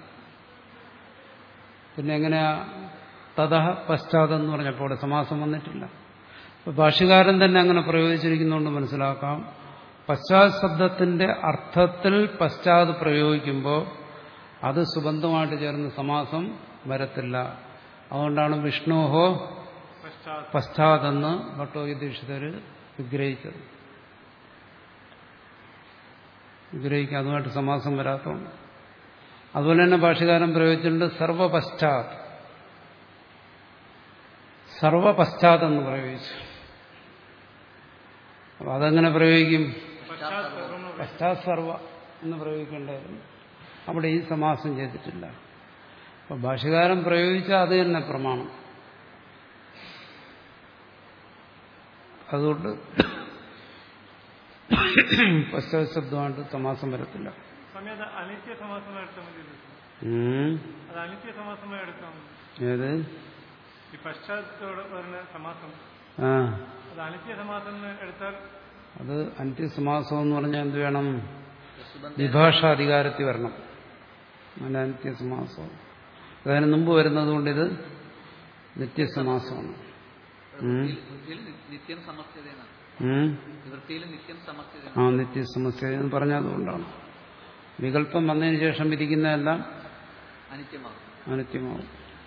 പിന്നെ എങ്ങനെയാ തഥ പശ്ചാത്തം എന്ന് പറഞ്ഞപ്പോൾ അവിടെ സമാസം വന്നിട്ടില്ല അപ്പൊ ഭാഷ്യകാരൻ തന്നെ അങ്ങനെ പ്രയോഗിച്ചിരിക്കുന്നതുകൊണ്ട് മനസ്സിലാക്കാം പശ്ചാത് ശബ്ദത്തിന്റെ അർത്ഥത്തിൽ പശ്ചാത് പ്രയോഗിക്കുമ്പോൾ അത് സുബന്ധമായിട്ട് ചേർന്ന് സമാസം വരത്തില്ല അതുകൊണ്ടാണ് വിഷ്ണുഹോ പശ്ചാത്ത പശ്ചാത്തെന്ന് ഭട്ടോഗീതീക്ഷിതർ വിഗ്രഹിച്ചത് വിഗ്രഹിക്കുക അതുമായിട്ട് സമാസം വരാത്തതുകൊണ്ട് അതുപോലെ തന്നെ ഭാഷകാരൻ പ്രയോഗിച്ചിട്ടുണ്ട് സർവപശ്ചാത് സർവപശ്ചാത്ത് എന്ന് പ്രയോഗിച്ചു അപ്പൊ അതെങ്ങനെ പ്രയോഗിക്കും പശ്ചാത്ത സർവ്വം പശ്ചാത് സർവ എന്ന് പ്രയോഗിക്കേണ്ടായിരുന്നു അവിടെ ഈ സമാസം ചെയ്തിട്ടില്ല അപ്പൊ ഭാഷകാരൻ പ്രയോഗിച്ച അത് തന്നെ പ്രമാണം അതുകൊണ്ട് പശ്ചാത് ശബ്ദമായിട്ട് സമാസം വരത്തില്ല സമയത്ത് അനിത്യ സമാസമായി എടുത്താൽ മതി ഇത്. ഉം. അത് അനിത്യ സമാസമായി എടുത്താൽ മതി ഏത് ഈ പശ്ചാത്തത്തോടെ വരുന്ന സമാസം ആ അത് അനിത്യ സമാസം എന്ന് എടുത്താൽ അത് അന്ത്യസമാസം എന്ന് പറഞ്ഞാൽ എന്ത് വേണം സുബന്ധ വിഭാഷാധികാരത്തിൽ വരണം അങ്ങനെ അന്ത്യസമാസം അതിന് മുമ്പ് വരുന്നതുകൊണ്ട് ഇത് നിത്യസമാസമാണ് ഉം. വൃത്തിയിൽ നിത്യം സമസ്യതയാണ് ഉം. വൃത്തിയിൽ നിത്യം സമസ്യതയാണ് ആ നിത്യസമസ്യ എന്ന് പറഞ്ഞതുകൊണ്ടാണ് വികല്പം വന്നതിന് ശേഷം വിധിക്കുന്നതെല്ലാം അനിത്യമാകും അനിത്യമാവും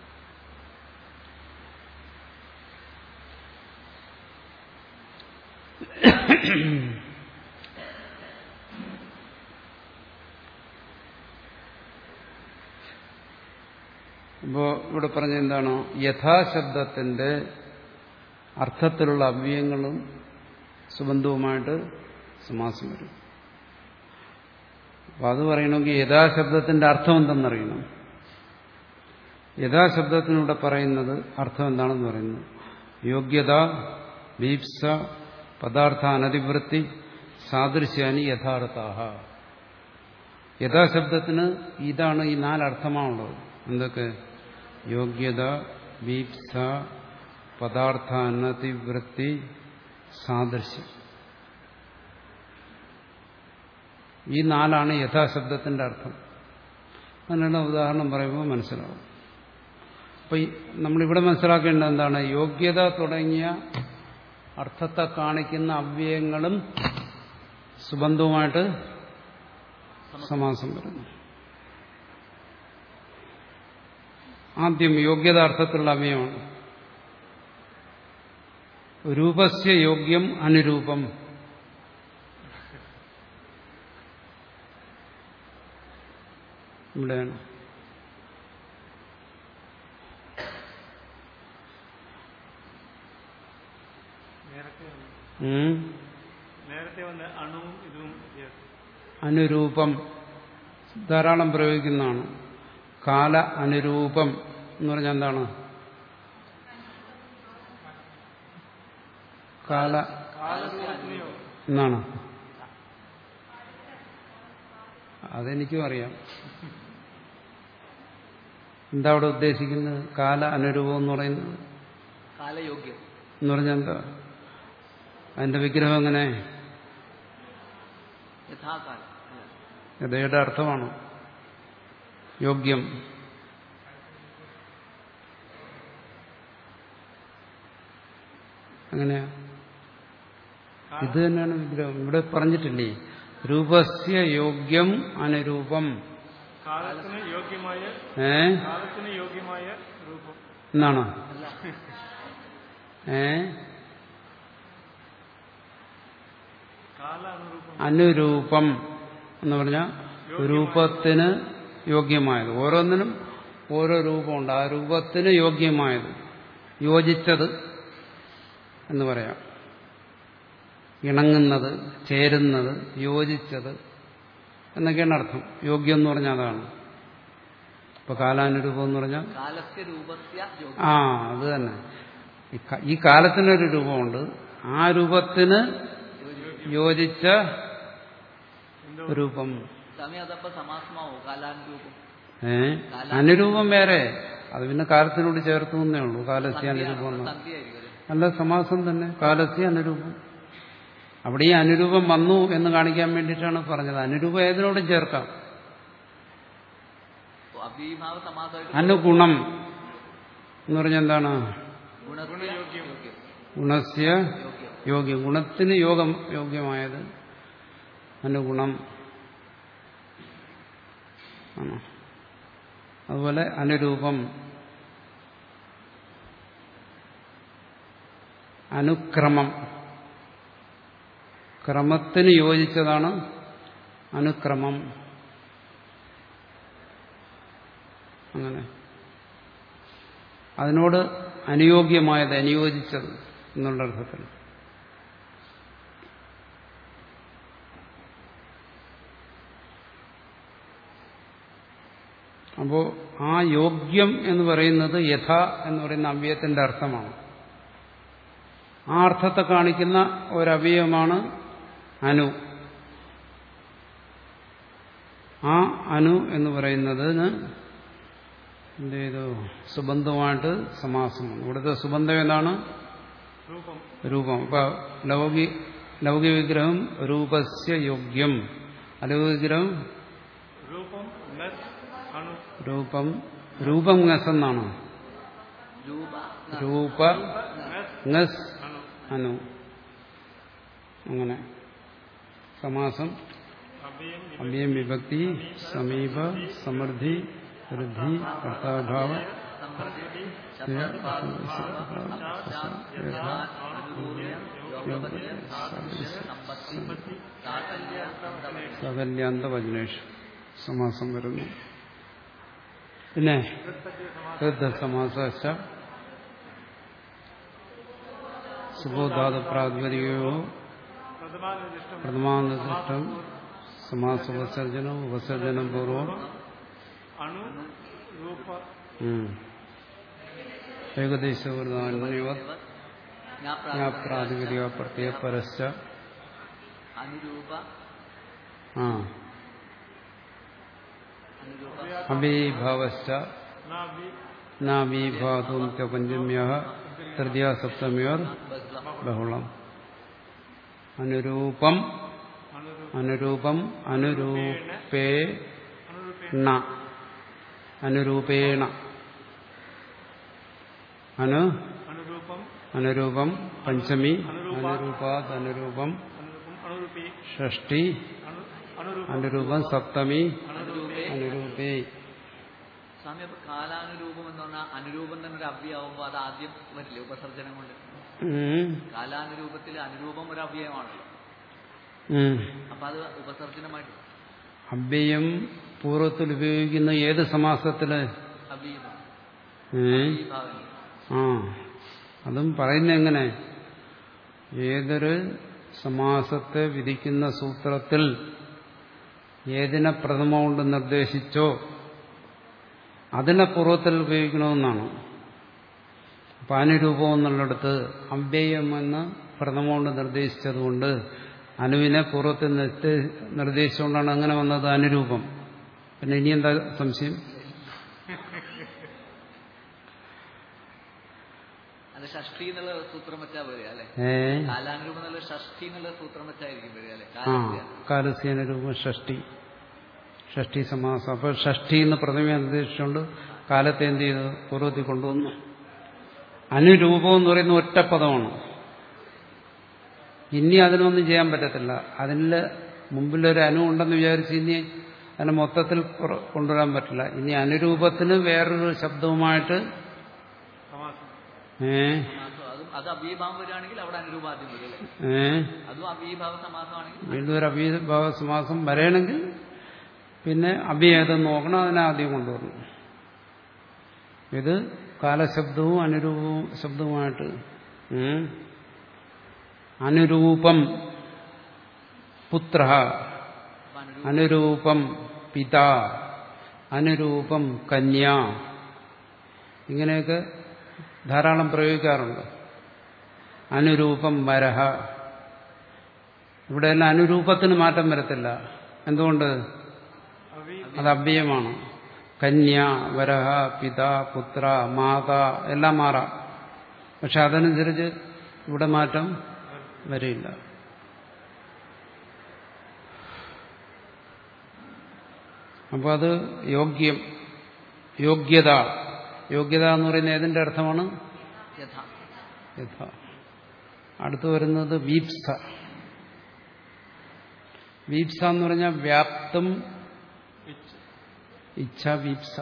ഇപ്പോ ഇവിടെ പറഞ്ഞ എന്താണ് യഥാശബ്ദത്തിന്റെ അർത്ഥത്തിലുള്ള അവ്യയങ്ങളും സുബന്ധവുമായിട്ട് സമാസം വരും അപ്പൊ അത് പറയണമെങ്കിൽ യഥാശബ്ദത്തിന്റെ അർത്ഥം എന്തെന്നറിയണം യഥാശബ്ദത്തിനൂടെ പറയുന്നത് അർത്ഥം എന്താണെന്ന് പറയുന്നു യോഗ്യത വീപ്സ പദാർത്ഥ അനധിവൃത്തി സാദൃശ്യാനി യഥാർത്ഥാഹ യഥാശബ്ദത്തിന് ഇതാണ് ഈ നാലർത്ഥമാണുള്ളത് എന്തൊക്കെ യോഗ്യത വീപ്സ പദാർത്ഥ അനതിവൃത്തി സാദൃശ്യം ഈ നാലാണ് യഥാശബ്ദത്തിന്റെ അർത്ഥം അതിനുള്ള ഉദാഹരണം പറയുമ്പോൾ മനസ്സിലാവും അപ്പൊ ഈ നമ്മളിവിടെ മനസ്സിലാക്കേണ്ടത് എന്താണ് യോഗ്യത തുടങ്ങിയ അർത്ഥത്തെ കാണിക്കുന്ന അവ്യയങ്ങളും സുബന്ധവുമായിട്ട് സമാസം വരുന്നു ആദ്യം യോഗ്യത അർത്ഥത്തിലുള്ള അവയവമാണ് രൂപസ്യ യോഗ്യം അനുരൂപം ഇവിടെയാണ് നേരത്തെ വന്ന- ഉം. നേരത്തെ വന്ന അണുവും ഇതും വ്യത്യാസം അനുരൂപം ധാരാളം പ്രയോഗിക്കുന്നതാണ് കാല അനുരൂപം എന്ന് പറഞ്ഞാൽ എന്താണ് കാല എന്നാണ് അതെനിക്കും അറിയാം എന്താ അവിടെ ഉദ്ദേശിക്കുന്നത് കാല അനുരൂപം എന്ന് പറയുന്നത് കാലയോഗ്യം എന്ന് പറഞ്ഞാൽ എന്താ അതിന്റെ വിഗ്രഹം എങ്ങനെ യഥാകാലം അല്ല. യഥയുടെ അർത്ഥമാണ് യോഗ്യം അങ്ങനെയാ ഇത് തന്നെയാണ് വിഗ്രഹം ഇവിടെ പറഞ്ഞിട്ടില്ലേ രൂപസ്യ യോഗ്യം അനുരൂപം കാലത്തിന് യോഗ്യമായ ഏ കാലത്തിന് യോഗ്യമായ രൂപം എന്നാണോ അല്ല ഏ കാലാനുരൂപം അനുരൂപം എന്ന് പറഞ്ഞാൽ രൂപത്തിന് യോഗ്യമായത് ഓരോന്നിനും ഓരോ രൂപമുണ്ട് ആ രൂപത്തിന് യോഗ്യമായത് യോജിച്ചത് എന്ന് പറയാം ഇണങ്ങുന്നത് ചേരുന്നത് യോജിച്ചത് എന്നൊക്കെയാണ് അർത്ഥം യോഗ്യം എന്ന് പറഞ്ഞാൽ അതാണ് ഇപ്പൊ കാലാനുരൂപം എന്ന് പറഞ്ഞാൽ കാലസ്യ രൂപസ്യ യോഗ്യം ആ അത് തന്നെ ഈ ക- ഈ കാലത്തിനൊരു രൂപമുണ്ട് ആ രൂപത്തിന് യോജിച്ച രൂപം സ്വാമി അതപ്പോ സമാസമാവോ കാലാനുരൂപം ഏ അനുരൂപം വേറെ അത് പിന്നെ കാലത്തിനോട് ചേർത്തു എന്നേ ഉള്ളൂ കാലസ്യ അനുരൂപം എന്ന് സന്ധ്യയായിരിക്കും അല്ലേ നല്ല സമാസം തന്നെ കാലസ്യ അനുരൂപം അവിടെ ഈ അനുരൂപം വന്നു എന്ന് കാണിക്കാൻ വേണ്ടിയിട്ടാണ് പറഞ്ഞത് അനുരൂപം ഏതിനോടും ചേർക്കാം അപ്പൊ അഭിഭാവ സമാസമായിട്ട് അനുഗുണം എന്ന് പറഞ്ഞാൽ എന്താണ് ഗുണസ്യ യോഗ്യം ഗുണസ്യ യോഗ്യം യോഗ്യം ഗുണത്തിന് യോഗം യോഗ്യമായത് അനുഗുണം ആണോ അതുപോലെ അനുരൂപം അനുക്രമം ക്രമത്തിന് യോജിച്ചതാണ് അനുക്രമം അങ്ങനെ അതിനോട് അനുയോഗ്യമായത് അനുയോജിച്ചത് എന്നുള്ള അർത്ഥത്തിൽ അപ്പോ ആ യോഗ്യം എന്ന് പറയുന്നത് യഥ എന്ന് പറയുന്ന അവ്യയത്തിന്റെ അർത്ഥമാണ് ആ അർത്ഥത്തെ കാണിക്കുന്ന ഒരവയവമാണ് അനു ആ അനു എന്ന് പറയുന്നതിന് എന്ത് ചെയ്തു സുബന്ധമായിട്ട് സമാസമാണ് ഇവിടുത്തെ സുബന്ധം ഏതാണ് രൂപം രൂപം അപ്പൊ ലൗകി ലൗകിക വിഗ്രഹം രൂപസ്യ യോഗ്യം അലൗകിക വിഗ്രഹം രൂപം നസ് അണു രൂപം രൂപം ngസ് എന്നാണ് രൂപ രൂപ നസ് ngസ് അണു അനു അങ്ങനെ സമാസം അഭയം അവ്യം വിഭക്തി സമീപ സമൃദ്ധി വൃദ്ധി കർത്താഭാവ സമൃദ്ധി അനുകൂല്യം യോഗപദ്യം സമ്പത്തി സാകല്യ സകല്യാന്ത വജ്നേഷ് സമാസം വരുന്നു പിന്നെ സമാസ സുബോധാതു പ്രാതിപതികയോ പ്രഥമാനിർദ്ദിഷ്ടം പ്രഥമാനിർദ്ദിഷ്ടം സമാസോപസർജനം ഉപസർജനം പൂർവം അണു രൂപ ഏകദേശവൃതാന്യവ പ്രാതിപതിക പ്രത്യേക പരശ്ച അനുരൂപ ആ അനുരൂപ അഭീഭാവശ്ച നാഭി നാഭീഭാതും ച പഞ്ചമ്യ തൃതീയ സപ്തമ്യോർ ബഹ്ളം ബഹുളം അനുരൂപം അണുരൂപ അനുരൂപം അനുരൂപേ അണുരൂപേണ അനുരൂപേണ അനു അനുരൂപം അനുരൂപം പഞ്ചമി അനുരൂപാത് അനുരൂപം അനുരൂപം അണുരൂപി ഷഷ്ടി അണു അനുരൂപം അനുരൂപം സപ്തമി അനുരൂപേ അനുരൂപേ സ്വാമി അപ്പൊ കാലാനുരൂപം എന്ന് പറഞ്ഞാൽ അനുരൂപം തന്നെ ഒരു അവ്യയാവുമ്പോ അത് ആദ്യം വരില്ലേ ഉപസർജനം കൊണ്ട് ഉം. കാലാനുരൂപത്തിൽ അനുരൂപം ഒരു അവ്യയമാണല്ലോ ഉം. അപ്പൊ അത് ഉപസർജനമായിട്ട് അവ്യയം പൂർവ്വത്തിൽ ഉപയോഗിക്കുന്ന ഏത് സമാസത്തില് അവ്യയം ഏ? ഭാവന ആ അതും പറയുന്ന എങ്ങനെ ഏതൊരു സമാസത്തെ വിധിക്കുന്ന സൂത്രത്തിൽ ഏതിനെ പ്രഥമ കൊണ്ട് നിർദ്ദേശിച്ചോ അതിനെ പൂർവ്വത്തിൽ ഉപയോഗിക്കണമെന്നാണ് അപ്പൊ അനുരൂപം എന്നുള്ളിടത്ത് അവ്യയമെന്ന് പ്രഥമ കൊണ്ട് നിർദ്ദേശിച്ചതുകൊണ്ട് അനുവിനെ പൂർവ്വത്തിൽ നിർദ്ദേ- നിർദ്ദേശിച്ചുകൊണ്ടാണ് അങ്ങനെ വന്നത് അനുരൂപം പിന്നെ ഇനി എന്താ സംശയം അല്ല ഷഷ്ടി എന്നുള്ള സൂത്രം വെച്ചാ വരിക അല്ലെ ഏ കാലാനുരൂപം എന്നുള്ള ഷഷ്ടി എന്നുള്ള സൂത്രം വെച്ചായിരിക്കും വരിക അല്ലെ ആ കാലസ്യ കാലസ്യേന രൂപം ഷഷ്ടി ഷഷ്ടി സമാസം അപ്പൊ ഷഷ്ടി എന്ന് പ്രഥമ നിർദ്ദേശിച്ചുകൊണ്ട് കാലത്തെ എന്ത് ചെയ്തു പൂർവ്വത്തിൽ കൊണ്ടുവന്നു അനുരൂപം എന്ന് പറയുന്ന ഒറ്റ പദമാണ് ഇനി അതിനൊന്നും ചെയ്യാൻ പറ്റത്തില്ല അതിൽ മുമ്പിലൊരു അനു ഉണ്ടെന്ന് വിചാരിച്ച് ഇനി അതിനെ മൊത്തത്തിൽ പുറ- കൊണ്ടുവരാൻ പറ്റില്ല ഇനി അനുരൂപത്തിന് വേറൊരു ശബ്ദവുമായിട്ട് സമാസം ഏ സമാസം അതും അത് അവ്യഭാവം വരികയാണെങ്കിൽ അവിടെ അനുരൂപാദ്യം വരും അല്ലേ ഏ അതും അവ്യഭാവ സമാസമാണെങ്കിൽ വീണ്ടും ഒരു അഭിഭാവ സമാസം വരണമെങ്കിൽ പിന്നെ അഭിയേതം നോക്കണം അതിനെ ആദ്യം കൊണ്ടുവരണം ഇത് കാലശബ്ദവും അനുരൂപവും ശബ്ദവുമായിട്ട് ഉം. അനുരൂപം പുത്ര അപ്പൊ അനുരൂപ അനുരൂപം പിതാ അനുരൂപം കന്യ ഇങ്ങനെയൊക്കെ ധാരാളം പ്രയോഗിക്കാറുണ്ട് അനുരൂപം വരഹ ഇവിടെയെല്ലാം അനുരൂപത്തിന് മാറ്റം വരത്തില്ല എന്തുകൊണ്ട് അവി അത് അവ്യയമാണ് കന്യ വരഹ പിത പുത്ര മാത എല്ലാം മാറാം പക്ഷെ അതനുസരിച്ച് ഇവിടെ മാറ്റം വരില്ല അപ്പോൾ അത് യോഗ്യം യോഗ്യത യോഗ്യത എന്ന് പറയുന്നത് ഏതിന്റെ അർത്ഥമാണ് യഥാ യഥ അടുത്ത് വരുന്നത് വീപ്സ വീപ്സ എന്ന് പറഞ്ഞാൽ വ്യാപ്തം ഇച്ഛ ഇച്ഛ വീപ്സ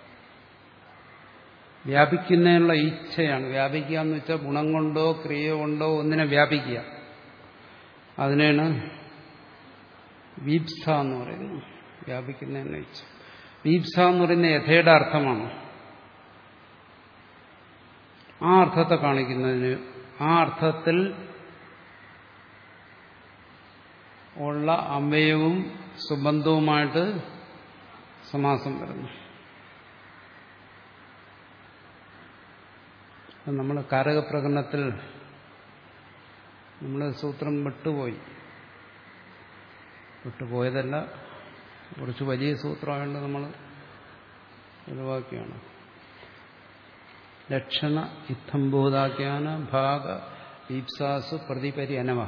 വ്യാപിക്കുന്നതിനുള്ള ഇച്ഛയാണ് വ്യാപിക്കുക എന്ന് വെച്ചാൽ ഗുണം കൊണ്ടോ ക്രിയ കൊണ്ടോ ഒന്നിനെ വ്യാപിക്കുക അതിനാണ് വീപ്സ എന്ന് പറയുന്നത് വ്യാപിക്കുന്നതിനുള്ള ഇച്ഛ വീപ്സ എന്ന് പറയുന്ന യഥയുടെ അർത്ഥമാണ് ആ അർത്ഥത്തെ കാണിക്കുന്നതിന് ആ അർത്ഥത്തിൽ ഉള്ള അമ്മയവും സുബന്ധവുമായിട്ട് സമാസം വരുന്നു നമ്മൾ കാരകപ്രകടനത്തിൽ നമ്മൾ സൂത്രം വിട്ടുപോയി വിട്ടുപോയതല്ല കുറച്ച് വലിയ സൂത്രമായതുകൊണ്ട് നമ്മൾ ഒഴിവാക്കിയാണ് ലക്ഷണ ഇത്തംബോധാഖ്യാന ഭാഗ ഈപ്സാസു പ്രതിപരി അനവഹ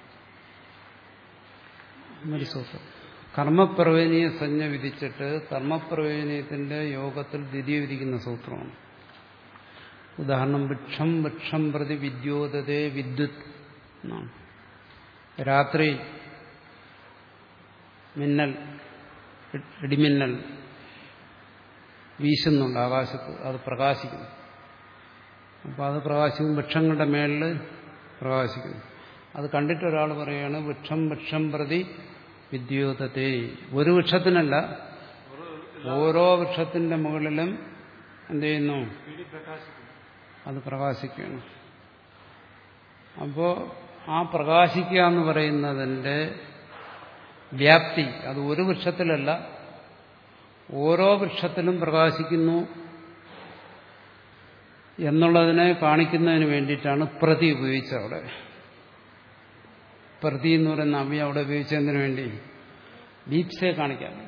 എന്നൊരു സൂത്രം കർമ്മപ്രവേനീയ സഞ്ജ വിധിച്ചിട്ട് കർമ്മപ്രവേനീയത്തിന്റെ യോഗത്തിൽ ദ്വിതീയ വിധിക്കുന്ന സൂത്രമാണ് ഉദാഹരണം വൃക്ഷം വൃക്ഷം പ്രതി വിദ്യോതതേ വിദ്യുത് എന്നാണ് രാത്രി മിന്നൽ ഇടിമിന്നൽ വീശുന്നുണ്ട് ആകാശത്ത് അത് പ്രകാശിക്കുന്നു അപ്പോൾ അത് പ്രകാശിക്കും വൃക്ഷങ്ങളുടെ മേളിൽ പ്രകാശിക്കുന്നു അത് കണ്ടിട്ട് ഒരാൾ പറയുകയാണ് വൃക്ഷം വൃക്ഷം പ്രതി വിദ്യോതത്തെ ഒരു വൃക്ഷത്തിനല്ല ഓരോ വൃക്ഷത്തിന്റെ മുകളിലും എന്ത് ചെയ്യുന്നു പിടി പ്രകാശിക്കുന്നു അത് പ്രകാശിക്കുകയാണ് അപ്പോൾ ആ പ്രകാശിക്കുക എന്ന് പറയുന്നതിൻ്റെ വ്യാപ്തി അത് ഒരു വൃക്ഷത്തിലല്ല ഓരോ വൃക്ഷത്തിലും പ്രകാശിക്കുന്നു എന്നുള്ളതിനെ കാണിക്കുന്നതിന് വേണ്ടിയിട്ടാണ് പ്രതി ഉപയോഗിച്ചത് അവിടെ പ്രതി എന്ന് പറയുന്ന അവ്യ അവിടെ ഉപയോഗിച്ചതിന് വേണ്ടി വീപ്സയെ കാണിക്കാൻ വേണ്ടി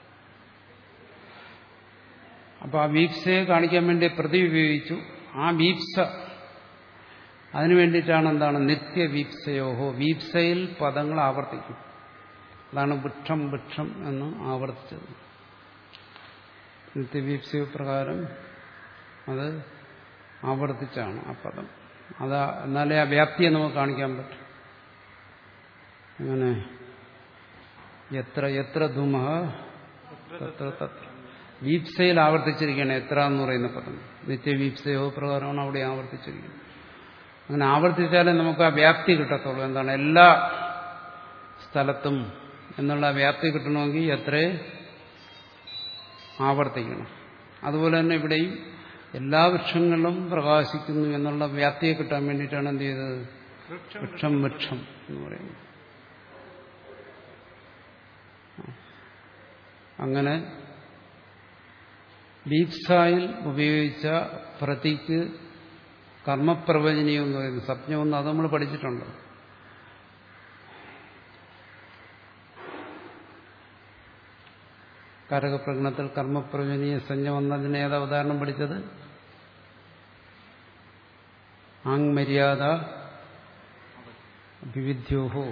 അപ്പോൾ ആ വീപ്സയെ കാണിക്കാൻ വേണ്ടി പ്രതി ഉപയോഗിച്ചു ആ വീപ്സ അതിനു വേണ്ടിയിട്ടാണ് എന്താണ് നിത്യവീപ്സയോഹോ വീപ്സയിൽ പദങ്ങൾ ആവർത്തിക്കും അതാണ് വൃക്ഷം വൃക്ഷം എന്ന് ആവർത്തിച്ചത് നിത്യവീപ്സയ പ്രകാരം അത് ആവർത്തിച്ചാണ് ആ പദം അതാ എന്നാലേ ആ വ്യാപ്തിയെ നമുക്ക് കാണിക്കാൻ പറ്റും അങ്ങനെ എത്ര എത്ര ധൂമ തത്ര തത്ര വീപ്സയിൽ ആവർത്തിച്ചിരിക്കുകയാണ് എത്ര എന്ന് പറയുന്ന പദം നിത്യവീപ്സയോ പ്രകാരമാണ് അവിടെ ആവർത്തിച്ചിരിക്കുന്നത് അങ്ങനെ ആവർത്തിച്ചാലേ നമുക്ക് ആ വ്യാപ്തി കിട്ടത്തുള്ളൂ എന്താണ് എല്ലാ സ്ഥലത്തും എന്നുള്ള വ്യാപ്തി കിട്ടണമെങ്കിൽ എത്ര ആവർത്തിക്കണം അതുപോലെ തന്നെ ഇവിടെയും എല്ലാ വൃക്ഷങ്ങളും പ്രകാശിക്കുന്നു എന്നുള്ള വ്യാപ്തിയെ കിട്ടാൻ വേണ്ടിയിട്ടാണ് എന്ത് ചെയ്തത് വൃക്ഷം വൃക്ഷം വൃക്ഷം എന്ന് പറയുന്നത് അങ്ങനെ ദീപ്സായിൽ ഉപയോഗിച്ച പ്രതിക്ക് കർമ്മപ്രവചനീയം എന്ന് പറയുന്നത് സ്വപ്നമെന്ന് അത് നമ്മൾ പഠിച്ചിട്ടുണ്ട് കാരകപ്രകടനത്തിൽ കർമ്മപ്രവചനീയ സഞ്ജ വന്നതിന് ഏതാ ഉദാഹരണം പഠിച്ചത് ആങ് മര്യാദ വിവിധ്യോഹോ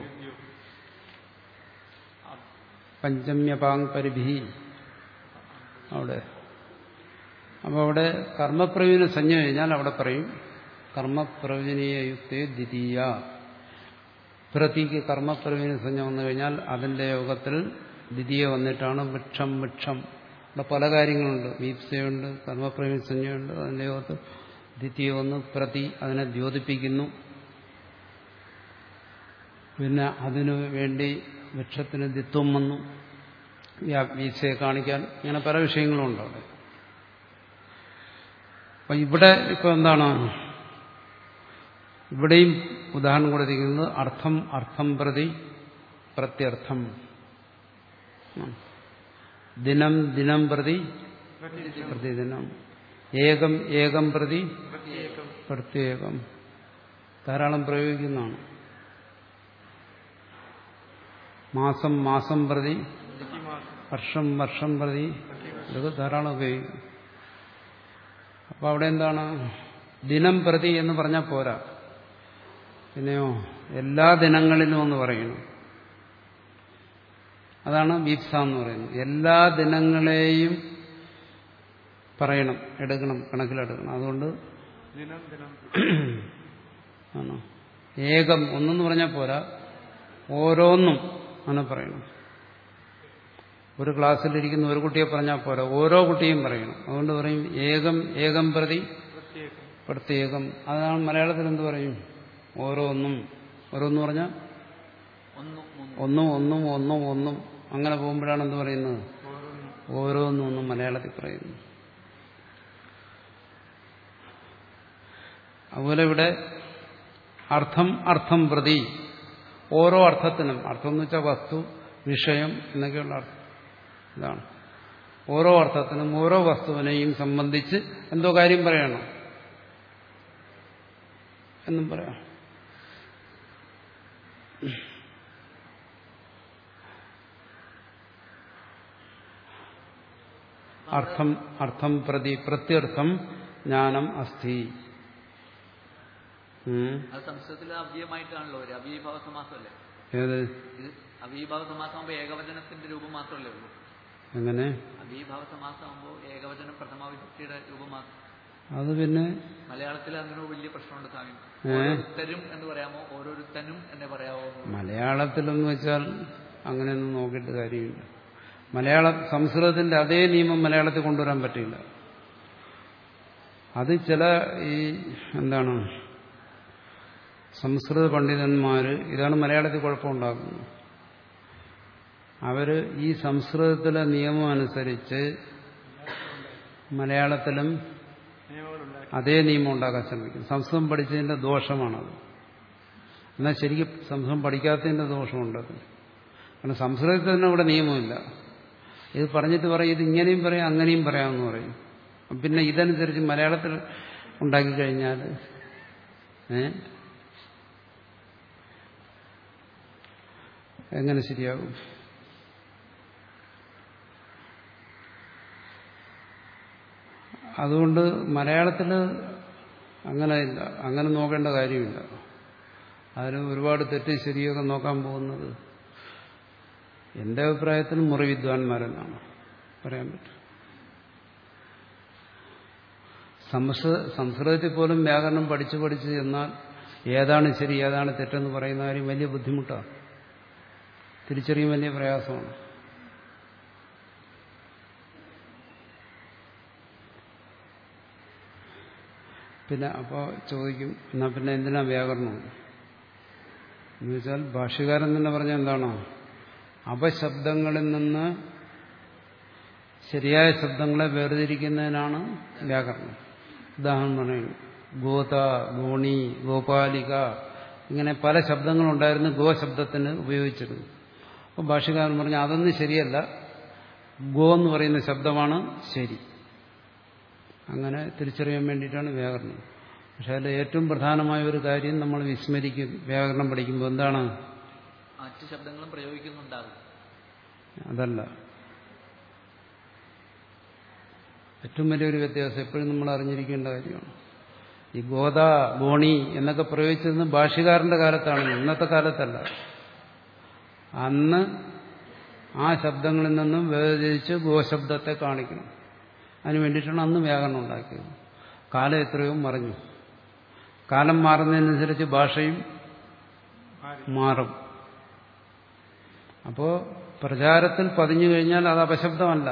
പഞ്ചമ്യപാങ് പരിഭി അവിടെ അപ്പോൾ അവിടെ കർമ്മപ്രവചന സഞ്ജ കഴിഞ്ഞാൽ അവിടെ പറയും കർമ്മപ്രവചനീയ യുക്തി ദ്വിതീയ പ്രതിക്ക് കർമ്മപ്രവീണ സംജ്ഞ വന്നു കഴിഞ്ഞാൽ അതിന്റെ യോഗത്തിൽ ദ്വിതീയ വന്നിട്ടാണ് വൃക്ഷം വൃക്ഷം ഇവിടെ പല കാര്യങ്ങളുണ്ട് വീപ്സയുണ്ട് കർമ്മപ്രവീണ സംജ്ഞയുണ്ട് അതിന്റെ യോഗത്തിൽ ദ്വിതീയ വന്ന് പ്രതി അതിനെ ദ്യോതിപ്പിക്കുന്നു പിന്നെ അതിനു വേണ്ടി വൃക്ഷത്തിന് ദിത്വം വന്നു വീഴ്ചയെ കാണിക്കാൻ ഇങ്ങനെ പല വിഷയങ്ങളുണ്ട് അവിടെ അപ്പൊ ഇവിടെ ഇപ്പൊ എന്താണ് ഇവിടെയും ഉദാഹരണം കൊടുത്തിരിക്കുന്നത് അർത്ഥം അർത്ഥം പ്രതി പ്രത്യർത്ഥം ദിനം ദിനം പ്രതി പ്രതിദിനം ഏകം ഏകം പ്രതി പ്രത്യേകം ധാരാളം പ്രയോഗിക്കുന്നതാണ് മാസം മാസം പ്രതി വർഷം വർഷം പ്രതി ഇതൊക്കെ ധാരാളം ഉപയോഗിക്കും അപ്പൊ അവിടെ എന്താണ് ദിനം പ്രതി എന്ന് പറഞ്ഞാൽ പോരാ പിന്നെയോ എല്ലാ ദിനങ്ങളിലും എന്ന് പറയുന്നു അതാണ് വീപ്സ എന്ന് പറയുന്നത് എല്ലാ ദിനങ്ങളെയും പറയണം എടുക്കണം കണക്കിലെടുക്കണം അതുകൊണ്ട് ദിനം ദിനം ആണോ ഏകം ഒന്നെന്ന് പറഞ്ഞാൽ പോരാ ഓരോന്നും ആണ് പറയണം ഒരു ക്ലാസ്സിലിരിക്കുന്ന ഒരു കുട്ടിയെ പറഞ്ഞാൽ പോരാ ഓരോ കുട്ടിയും പറയണം അതുകൊണ്ട് പറയും ഏകം ഏകം പ്രതി പ്രത്യേകം പ്രത്യേകം അതാണ് മലയാളത്തിൽ എന്ത് പറയും ഓരോന്നും ഓരോന്ന് പറഞ്ഞാൽ ഒന്നും മൂന്നും ഒന്നും ഒന്നും ഒന്നും ഒന്നും അങ്ങനെ പോകുമ്പോഴാണ് എന്ത് പറയുന്നത് ഓരോന്നും ഓരോന്നും ഒന്നും മലയാളത്തിൽ പറയുന്നു അതുപോലെ ഇവിടെ അർത്ഥം അർത്ഥം പ്രതി ഓരോ അർത്ഥത്തിനും അർത്ഥം എന്ന് വെച്ചാൽ വസ്തു വിഷയം എന്നൊക്കെയുള്ള അർത്ഥം ഇതാണ് ഓരോ അർത്ഥത്തിനും ഓരോ വസ്തുവിനെയും സംബന്ധിച്ച് എന്തോ കാര്യം പറയണം എന്നും പറയാം അർത്ഥം അർത്ഥം പ്രതി പ്രത്യർത്ഥം ജ്ഞാനം അസ്ഥി ഉം. അത് സംസ്കൃതത്തിൽ അവ്യമായിട്ടാണല്ലോ ഒരു അവ്യഭാവ സമാസമല്ലേ ഏത് ഇത് അവ്യഭാവ സമാസമാകുമ്പോൾ ഏകവചനത്തിന്റെ രൂപം മാത്രമല്ലേ ഉള്ളൂ എങ്ങനെ അവ്യഭാവ സമാസമാകുമ്പോൾ ഏകവചനം പ്രഥമ വിഭക്തിയുടെ രൂപം മാത്രം അത് പിന്നെ മലയാളത്തിൽ അങ്ങനെ ഒരു വലിയ പ്രശ്നമുണ്ട് സ്വാമി ഏ? ഓരോരുത്തരും എന്ന് പറയാമോ ഓരോരുത്തനും എന്നേ പറയാമോ മലയാളത്തിലെന്ന് വെച്ചാൽ അങ്ങനെയൊന്നും നോക്കിയിട്ട് കാര്യമില്ല മലയാള സംസ്കൃതത്തിന്റെ അതേ നിയമം മലയാളത്തിൽ കൊണ്ടുവരാൻ പറ്റില്ല അത് ചില ഈ എന്താണ് സംസ്കൃത പണ്ഡിതന്മാര് ഇതാണ് മലയാളത്തിൽ കുഴപ്പമുണ്ടാക്കുന്നത് അവര് ഈ സംസ്കൃതത്തിലെ നിയമം അനുസരിച്ച് മലയാളത്തിലും നിയമങ്ങളുണ്ടാക്കി അതേ നിയമം ഉണ്ടാക്കാൻ ശ്രമിക്കും സംസ്കൃതം പഠിച്ചതിന്റെ ദോഷമാണത് എന്നാൽ ശരിക്കും സംസ്കൃതം പഠിക്കാത്തതിന്റെ ദോഷമുണ്ടത് കാരണം സംസ്കൃതത്തിൽ തന്നെ ഇവിടെ നിയമമില്ല ഇത് പറഞ്ഞിട്ട് പറയും ഇത് ഇങ്ങനെയും പറയാം അങ്ങനെയും പറയാമെന്ന് പറയും പിന്നെ ഇതനുസരിച്ച് മലയാളത്തിൽ ഉണ്ടാക്കി കഴിഞ്ഞാൽ ഏ എങ്ങനെ ശരിയാകും അതുകൊണ്ട് മലയാളത്തിൽ അങ്ങനെ ഇല്ല അങ്ങനെ നോക്കേണ്ട കാര്യമില്ല അതിന് ഒരുപാട് തെറ്റ് ശരിയൊക്കെ നോക്കാൻ പോകുന്നത് എന്റെ അഭിപ്രായത്തിൽ മുറി വിദ്വാൻമാരെന്നാണ് പറയാൻ പറ്റും സംസ്കൃത സംസ്കൃതത്തിൽ പോലും വ്യാകരണം പഠിച്ചു പഠിച്ച് എന്നാൽ ഏതാണ് ശരി ഏതാണ് തെറ്റെന്ന് പറയുന്ന കാര്യം വലിയ ബുദ്ധിമുട്ടാണ് തിരിച്ചറിയാൻ വലിയ പ്രയാസമാണ് പിന്നെ അപ്പോൾ ചോദിക്കും എന്നാ പിന്നെ എന്തിനാ വ്യാകരണം എന്ന് വെച്ചാൽ ഭാഷ്യകാരൻ തന്നെ പറഞ്ഞ എന്താണോ അപശബ്ദങ്ങളിൽ നിന്ന് ശരിയായ ശബ്ദങ്ങളെ വേർതിരിക്കുന്നതിനാണ് വ്യാകരണം ഉദാഹരണം പറയുന്നു ഗോത ഗോണി ഗോപാലിക ഇങ്ങനെ പല ശബ്ദങ്ങളുണ്ടായിരുന്നു ഗോ ശബ്ദത്തിന് ഉപയോഗിച്ചിരുന്നു അപ്പോൾ ഭാഷകാരൻ പറഞ്ഞു അതൊന്നും ശരിയല്ല ഗോ എന്ന് പറയുന്ന ശബ്ദമാണ് ശരി അങ്ങനെ തിരിച്ചറിയാൻ വേണ്ടിയിട്ടാണ് വ്യാകരണം പക്ഷെ അതിൽ ഏറ്റവും പ്രധാനമായ ഒരു കാര്യം നമ്മൾ വിസ്മരിക്കും വ്യാകരണം പഠിക്കുമ്പോൾ എന്താണ് മറ്റു ശബ്ദങ്ങളും പ്രയോഗിക്കുന്നുണ്ടാകും അതല്ല ഏറ്റവും വലിയൊരു വ്യത്യാസം എപ്പോഴും നമ്മൾ അറിഞ്ഞിരിക്കേണ്ട കാര്യമാണ് ഈ ഗോദ ഗോണി എന്നൊക്കെ പ്രയോഗിച്ചിരുന്നത് ഭാഷ്യകാരന്റെ കാലത്താണ് ഇന്നത്തെ കാലത്തല്ല അന്ന് ആ ശബ്ദങ്ങളിൽ നിന്നും വേർതിരിച്ച് ഗോശബ്ദത്തെ കാണിക്കണം അതിന് വേണ്ടിയിട്ടാണ് അന്ന് വ്യാകരണം ഉണ്ടാക്കിയത് കാലം എത്രയോ മറിഞ്ഞു കാലം മാറുന്നതിനനുസരിച്ച് ഭാഷയും മാറും അപ്പോ പ്രചാരത്തിൽ പതിഞ്ഞു കഴിഞ്ഞാൽ അത് അപശബ്ദമല്ല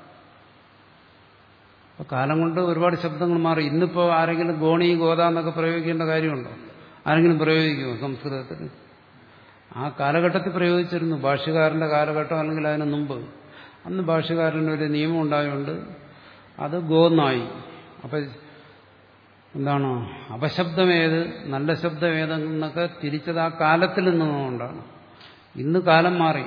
അപ്പൊ കാലം കൊണ്ട് ഒരുപാട് ശബ്ദങ്ങൾ മാറി ഇന്നിപ്പോ ആരെങ്കിലും ഗോണി ഗോത എന്നൊക്കെ പ്രയോഗിക്കേണ്ട കാര്യമുണ്ടോ ആരെങ്കിലും പ്രയോഗിക്കുമോ സംസ്കൃതത്തിൽ ആ കാലഘട്ടത്തിൽ പ്രയോഗിച്ചിരുന്നു ഭാഷ്യകാരന്റെ കാലഘട്ടം അല്ലെങ്കിൽ അതിന് മുമ്പ് അന്ന് ഭാഷ്യകാരന് ഒരു നിയമം ഉണ്ടായതുകൊണ്ട് അത് ഗോന്നായി അപ്പൊ എന്താണ് അപശബ്ദമേത് നല്ല ശബ്ദം ഏതെന്നൊക്കെ തിരിച്ചത് ആ കാലത്തിൽ നിന്നുകൊണ്ടാണ് ഇന്ന് കാലം മാറി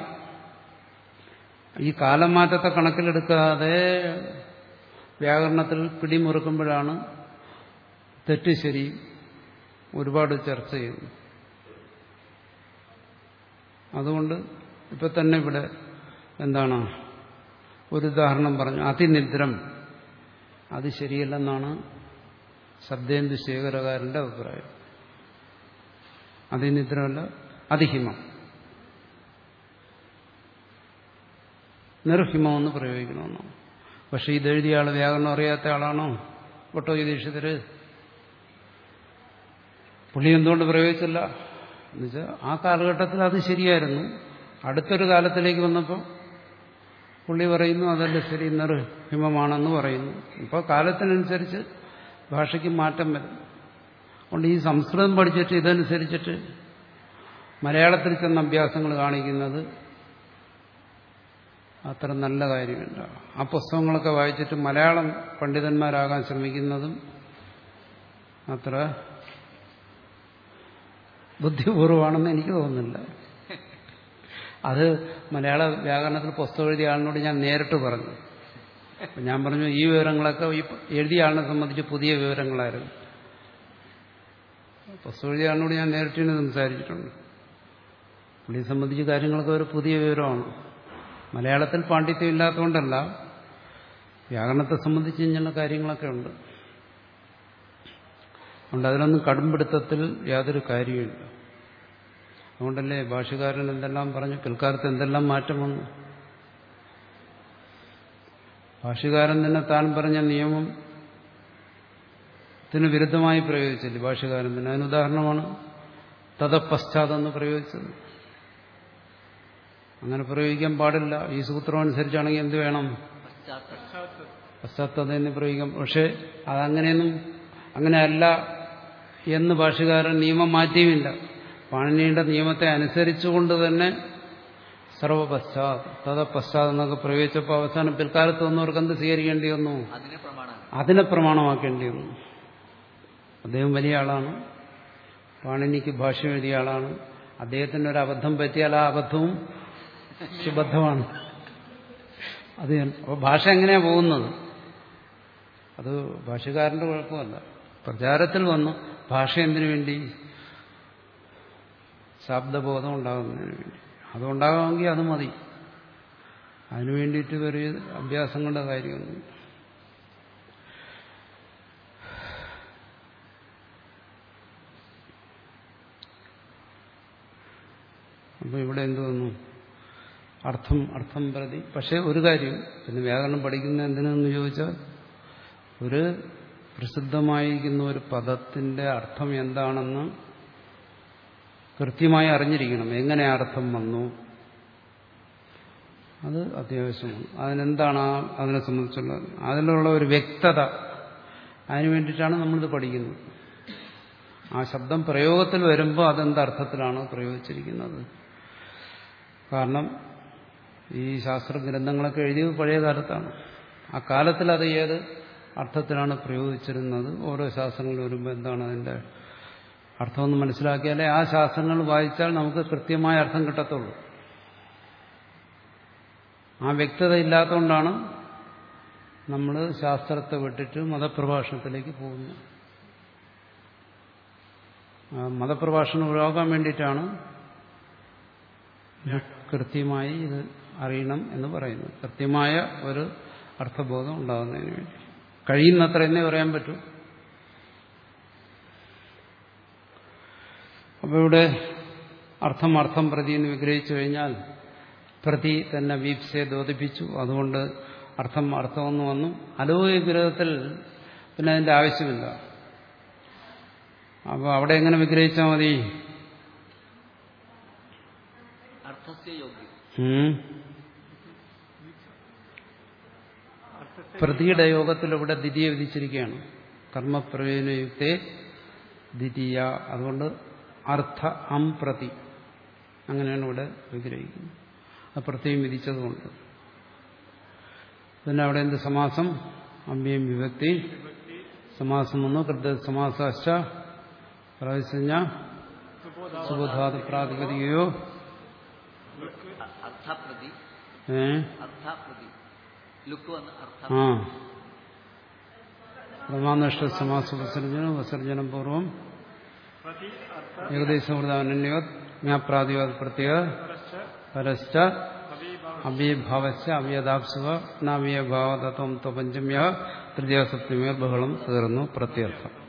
ഈ കാലം മാറ്റത്തെ കണക്കിലെടുക്കാതെ വ്യാകരണത്തിൽ പിടിമുറുക്കുമ്പോഴാണ് തെറ്റ് ശരി ഒരുപാട് ചർച്ച ചെയ്യുന്നു അതുകൊണ്ട് ഇപ്പൊ തന്നെ ഇവിടെ എന്താണ് ഒരു ഉദാഹരണം പറഞ്ഞു അതിനിദ്രം അത് ശരിയല്ലെന്നാണ് ശബ്ദേന്ദു ശേഖരകാരന്റെ അഭിപ്രായം അതിനിദ്രമല്ല അതിഹിമം നിർഹിമമെന്ന് പ്രയോഗിക്കണമെന്നാണ് പക്ഷെ ഇതെഴുതിയ ആൾ വ്യാകരണം അറിയാത്ത ആളാണോ ഒട്ടോ യുധീക്ഷിതര് പുള്ളി എന്തുകൊണ്ട് പ്രയോഗിച്ചില്ല എന്നുവെച്ചാൽ ആ കാലഘട്ടത്തിൽ അത് ശരിയായിരുന്നു അടുത്തൊരു കാലത്തിലേക്ക് വന്നപ്പോൾ പുള്ളി പറയുന്നു അതല്ല ശരി നിർഹിമമാണെന്ന് പറയുന്നു ഇപ്പോൾ കാലത്തിനനുസരിച്ച് ഭാഷയ്ക്ക് മാറ്റം വരും അതുകൊണ്ട് ഈ സംസ്കൃതം പഠിച്ചിട്ട് ഇതനുസരിച്ചിട്ട് മലയാളത്തിൽ ചെന്ന അഭ്യാസങ്ങൾ കാണിക്കുന്നത് അത്ര നല്ല കാര്യമില്ല ആ പുസ്തകങ്ങളൊക്കെ വായിച്ചിട്ട് മലയാളം പണ്ഡിതന്മാരാകാൻ ശ്രമിക്കുന്നതും അത്ര ബുദ്ധിപൂർവമാണെന്ന് എനിക്ക് തോന്നുന്നില്ല അത് മലയാള വ്യാകരണത്തിൽ പുസ്തകം എഴുതിയ ആളിനോട് ഞാൻ നേരിട്ട് പറഞ്ഞു അപ്പൊ ഞാൻ പറഞ്ഞു ഈ വിവരങ്ങളൊക്കെ ഈ എഴുതിയ ആളിനെ സംബന്ധിച്ച് പുതിയ വിവരങ്ങളായിരുന്നു പുസ്തകം എഴുതിയ ആളിനോട് ഞാൻ നേരിട്ട് തന്നെ സംസാരിച്ചിട്ടുണ്ട് പുള്ളിയെ സംബന്ധിച്ച് കാര്യങ്ങളൊക്കെ ഒരു പുതിയ വിവരമാണ് മലയാളത്തിൽ പാണ്ഡിത്യം ഇല്ലാത്തതുകൊണ്ടല്ല വ്യാകരണത്തെ സംബന്ധിച്ച് ഇങ്ങനെയുള്ള കാര്യങ്ങളൊക്കെ ഉണ്ട് അതുകൊണ്ട് അതിലൊന്നും കടുംപിടുത്തത്തിൽ യാതൊരു കാര്യമില്ല അതുകൊണ്ടല്ലേ ഭാഷകാരൻ എന്തെല്ലാം പറഞ്ഞു പിൽക്കാലത്ത് എന്തെല്ലാം മാറ്റം വന്നു ഭാഷകാരൻ തന്നെ താൻ പറഞ്ഞ നിയമം ത്തിന് വിരുദ്ധമായി പ്രയോഗിച്ചില്ലേ ഭാഷകാരൻ തന്നെ അതിന് ഉദാഹരണമാണ് തതപശ്ചാത്തെന്ന് പ്രയോഗിച്ചത് അങ്ങനെ പ്രയോഗിക്കാൻ പാടില്ല ഈ സൂത്രം അനുസരിച്ചാണെങ്കിൽ എന്ത് വേണം പശ്ചാത്തലം പശ്ചാത്തലം എന്ന് പ്രയോഗിക്കാം പക്ഷെ അതങ്ങനെയൊന്നും അങ്ങനെയല്ല എന്ന് ഭാഷകാരൻ നിയമം മാറ്റിയുമില്ല പാണിനിയുടെ നിയമത്തെ അനുസരിച്ചുകൊണ്ട് തന്നെ സർവപശ്ചാത് തഥ പശ്ചാത് എന്നൊക്കെ പ്രയോഗിച്ചപ്പോൾ അവസാനം പിൽക്കാലത്ത് വന്നവർക്ക് എന്ത് സ്വീകരിക്കേണ്ടി വന്നു അതിനെ പ്രമാണമാണ് അതിനെ പ്രമാണമാക്കേണ്ടി വന്നു അദ്ദേഹം വലിയ ആളാണ് പാണിനിക്ക് ഭാഷ എഴുതിയ ആളാണ് അദ്ദേഹത്തിന് ഒരു അബദ്ധം പറ്റിയാൽ ആ അബദ്ധവും സുബദ്ധമാണ് അത് അപ്പോൾ ഭാഷ എങ്ങനെയാ പോകുന്നത് അത് ഭാഷകാരന്റെ കുഴപ്പമല്ല പ്രചാരത്തിൽ വന്നു ഭാഷ എന്തിനു വേണ്ടി ശബ്ദബോധം ഉണ്ടാകുന്നതിന് വേണ്ടി അതുണ്ടാകാമെങ്കിൽ അത് മതി അതിനു വേണ്ടിയിട്ട് ഒരു അഭ്യാസങ്ങളുടെ കാര്യമൊന്നും അപ്പോൾ ഇവിടെ എന്ത് വന്നു അർത്ഥം അർത്ഥം പ്രതി പക്ഷെ ഒരു കാര്യം പിന്നെ വ്യാകരണം പഠിക്കുന്ന എന്തിനെന്ന് ചോദിച്ചാൽ ഒരു പ്രസിദ്ധമായിരിക്കുന്ന ഒരു പദത്തിന്റെ അർത്ഥം എന്താണെന്ന് കൃത്യമായി അറിഞ്ഞിരിക്കണം എങ്ങനെ ആ അർത്ഥം വന്നു അത് അത്യാവശ്യമാണ് അതിനെന്താണ് ആ അതിനെ സംബന്ധിച്ചുള്ള അതിലുള്ള ഒരു വ്യക്തത അതിനു വേണ്ടിയിട്ടാണ് നമ്മളിത് പഠിക്കുന്നത് ആ ശബ്ദം പ്രയോഗത്തിൽ വരുമ്പോൾ അതെന്തർത്ഥത്തിലാണ് പ്രയോഗിച്ചിരിക്കുന്നത് കാരണം ഈ ശാസ്ത്ര ഗ്രന്ഥങ്ങളൊക്കെ എഴുതിയത് പഴയ കാലത്താണ് ആ കാലത്തിൽ അത് ഏത് അർത്ഥത്തിലാണ് പ്രയോഗിച്ചിരുന്നത് ഓരോ ശാസ്ത്രങ്ങൾ വരുമ്പോൾ എന്താണ് അതിൻ്റെ അർത്ഥമെന്ന് മനസ്സിലാക്കിയാലേ ആ ശാസ്ത്രങ്ങൾ വായിച്ചാൽ നമുക്ക് കൃത്യമായ അർത്ഥം കിട്ടത്തുള്ളൂ ആ വ്യക്തത ഇല്ലാത്തതുകൊണ്ടാണ് നമ്മൾ ശാസ്ത്രത്തെ വിട്ടിട്ട് മതപ്രഭാഷണത്തിലേക്ക് പോകുന്നത് ആ മതപ്രഭാഷണം ഒഴിവാക്കാൻ വേണ്ടിയിട്ടാണ് കൃത്യമായി ഇത് അറിയണം എന്ന് പറയുന്നു കൃത്യമായ ഒരു അർത്ഥബോധം ഉണ്ടാകുന്നതിന് വേണ്ടി കഴിയുന്നത്ര എന്നേ പറയാൻ പറ്റൂ അപ്പോൾ ഇവിടെ അർത്ഥം അർത്ഥം പ്രതി എന്ന് വിഗ്രഹിച്ചു കഴിഞ്ഞാൽ പ്രതി തന്നെ വീപ്സയെ ദ്യോതിപ്പിച്ചു അതുകൊണ്ട് അർത്ഥം അർത്ഥമെന്ന് വന്നു അലോക വിഗ്രഹത്തിൽ പിന്നെ അതിന്റെ ആവശ്യമില്ല അപ്പോൾ അവിടെ എങ്ങനെ വിഗ്രഹിച്ചാൽ മതി അർത്ഥസ്യ യോഗ്യം ഉം. പ്രതിയുടെ യോഗത്തിൽ ഇവിടെ ദ്വിതീയ വിധിച്ചിരിക്കുകയാണ് കർമ്മപ്രയോജനയുക്തേ ദ്വിതീയ അതുകൊണ്ട് അർത്ഥ അം പ്രതി അങ്ങനെയാണ് ഇവിടെ വിഗ്രഹിക്കുന്നത് അത് പ്രത്യേകം വിധിച്ചതുകൊണ്ട് പിന്നെ അവിടെ എന്ത് സമാസം അമ്പ്യം വിഭക്തി സമാസം വന്നു കൃത സമാസാശ്ച പ്രാവശ്യ സുബോധാത് പ്രാതിപതികയോ അ- അർത്ഥപ്രതി ഏ അർത്ഥപ്രതി ലുക്ക് വന്ന് അർത്ഥ ആ പ്രമാനഷ്ട സമാസ വിസർജനം വിസർജനം പൂർവം പ്രതി അർത്ഥ ഏകദേശവൃതാനന്യോ ജ്ഞാപ്രാതിവാദ പ്രത്യേക പരശ്ച അവീഭാവ അവ്യഭാവശ്ച അവ്യതാപ്സുവ നവ്യഭാവതത്വം പഞ്ചമ്യ തൃതീയ സപ്തമിയർ ബഹളം തീർന്നു പ്രത്യർത്ഥം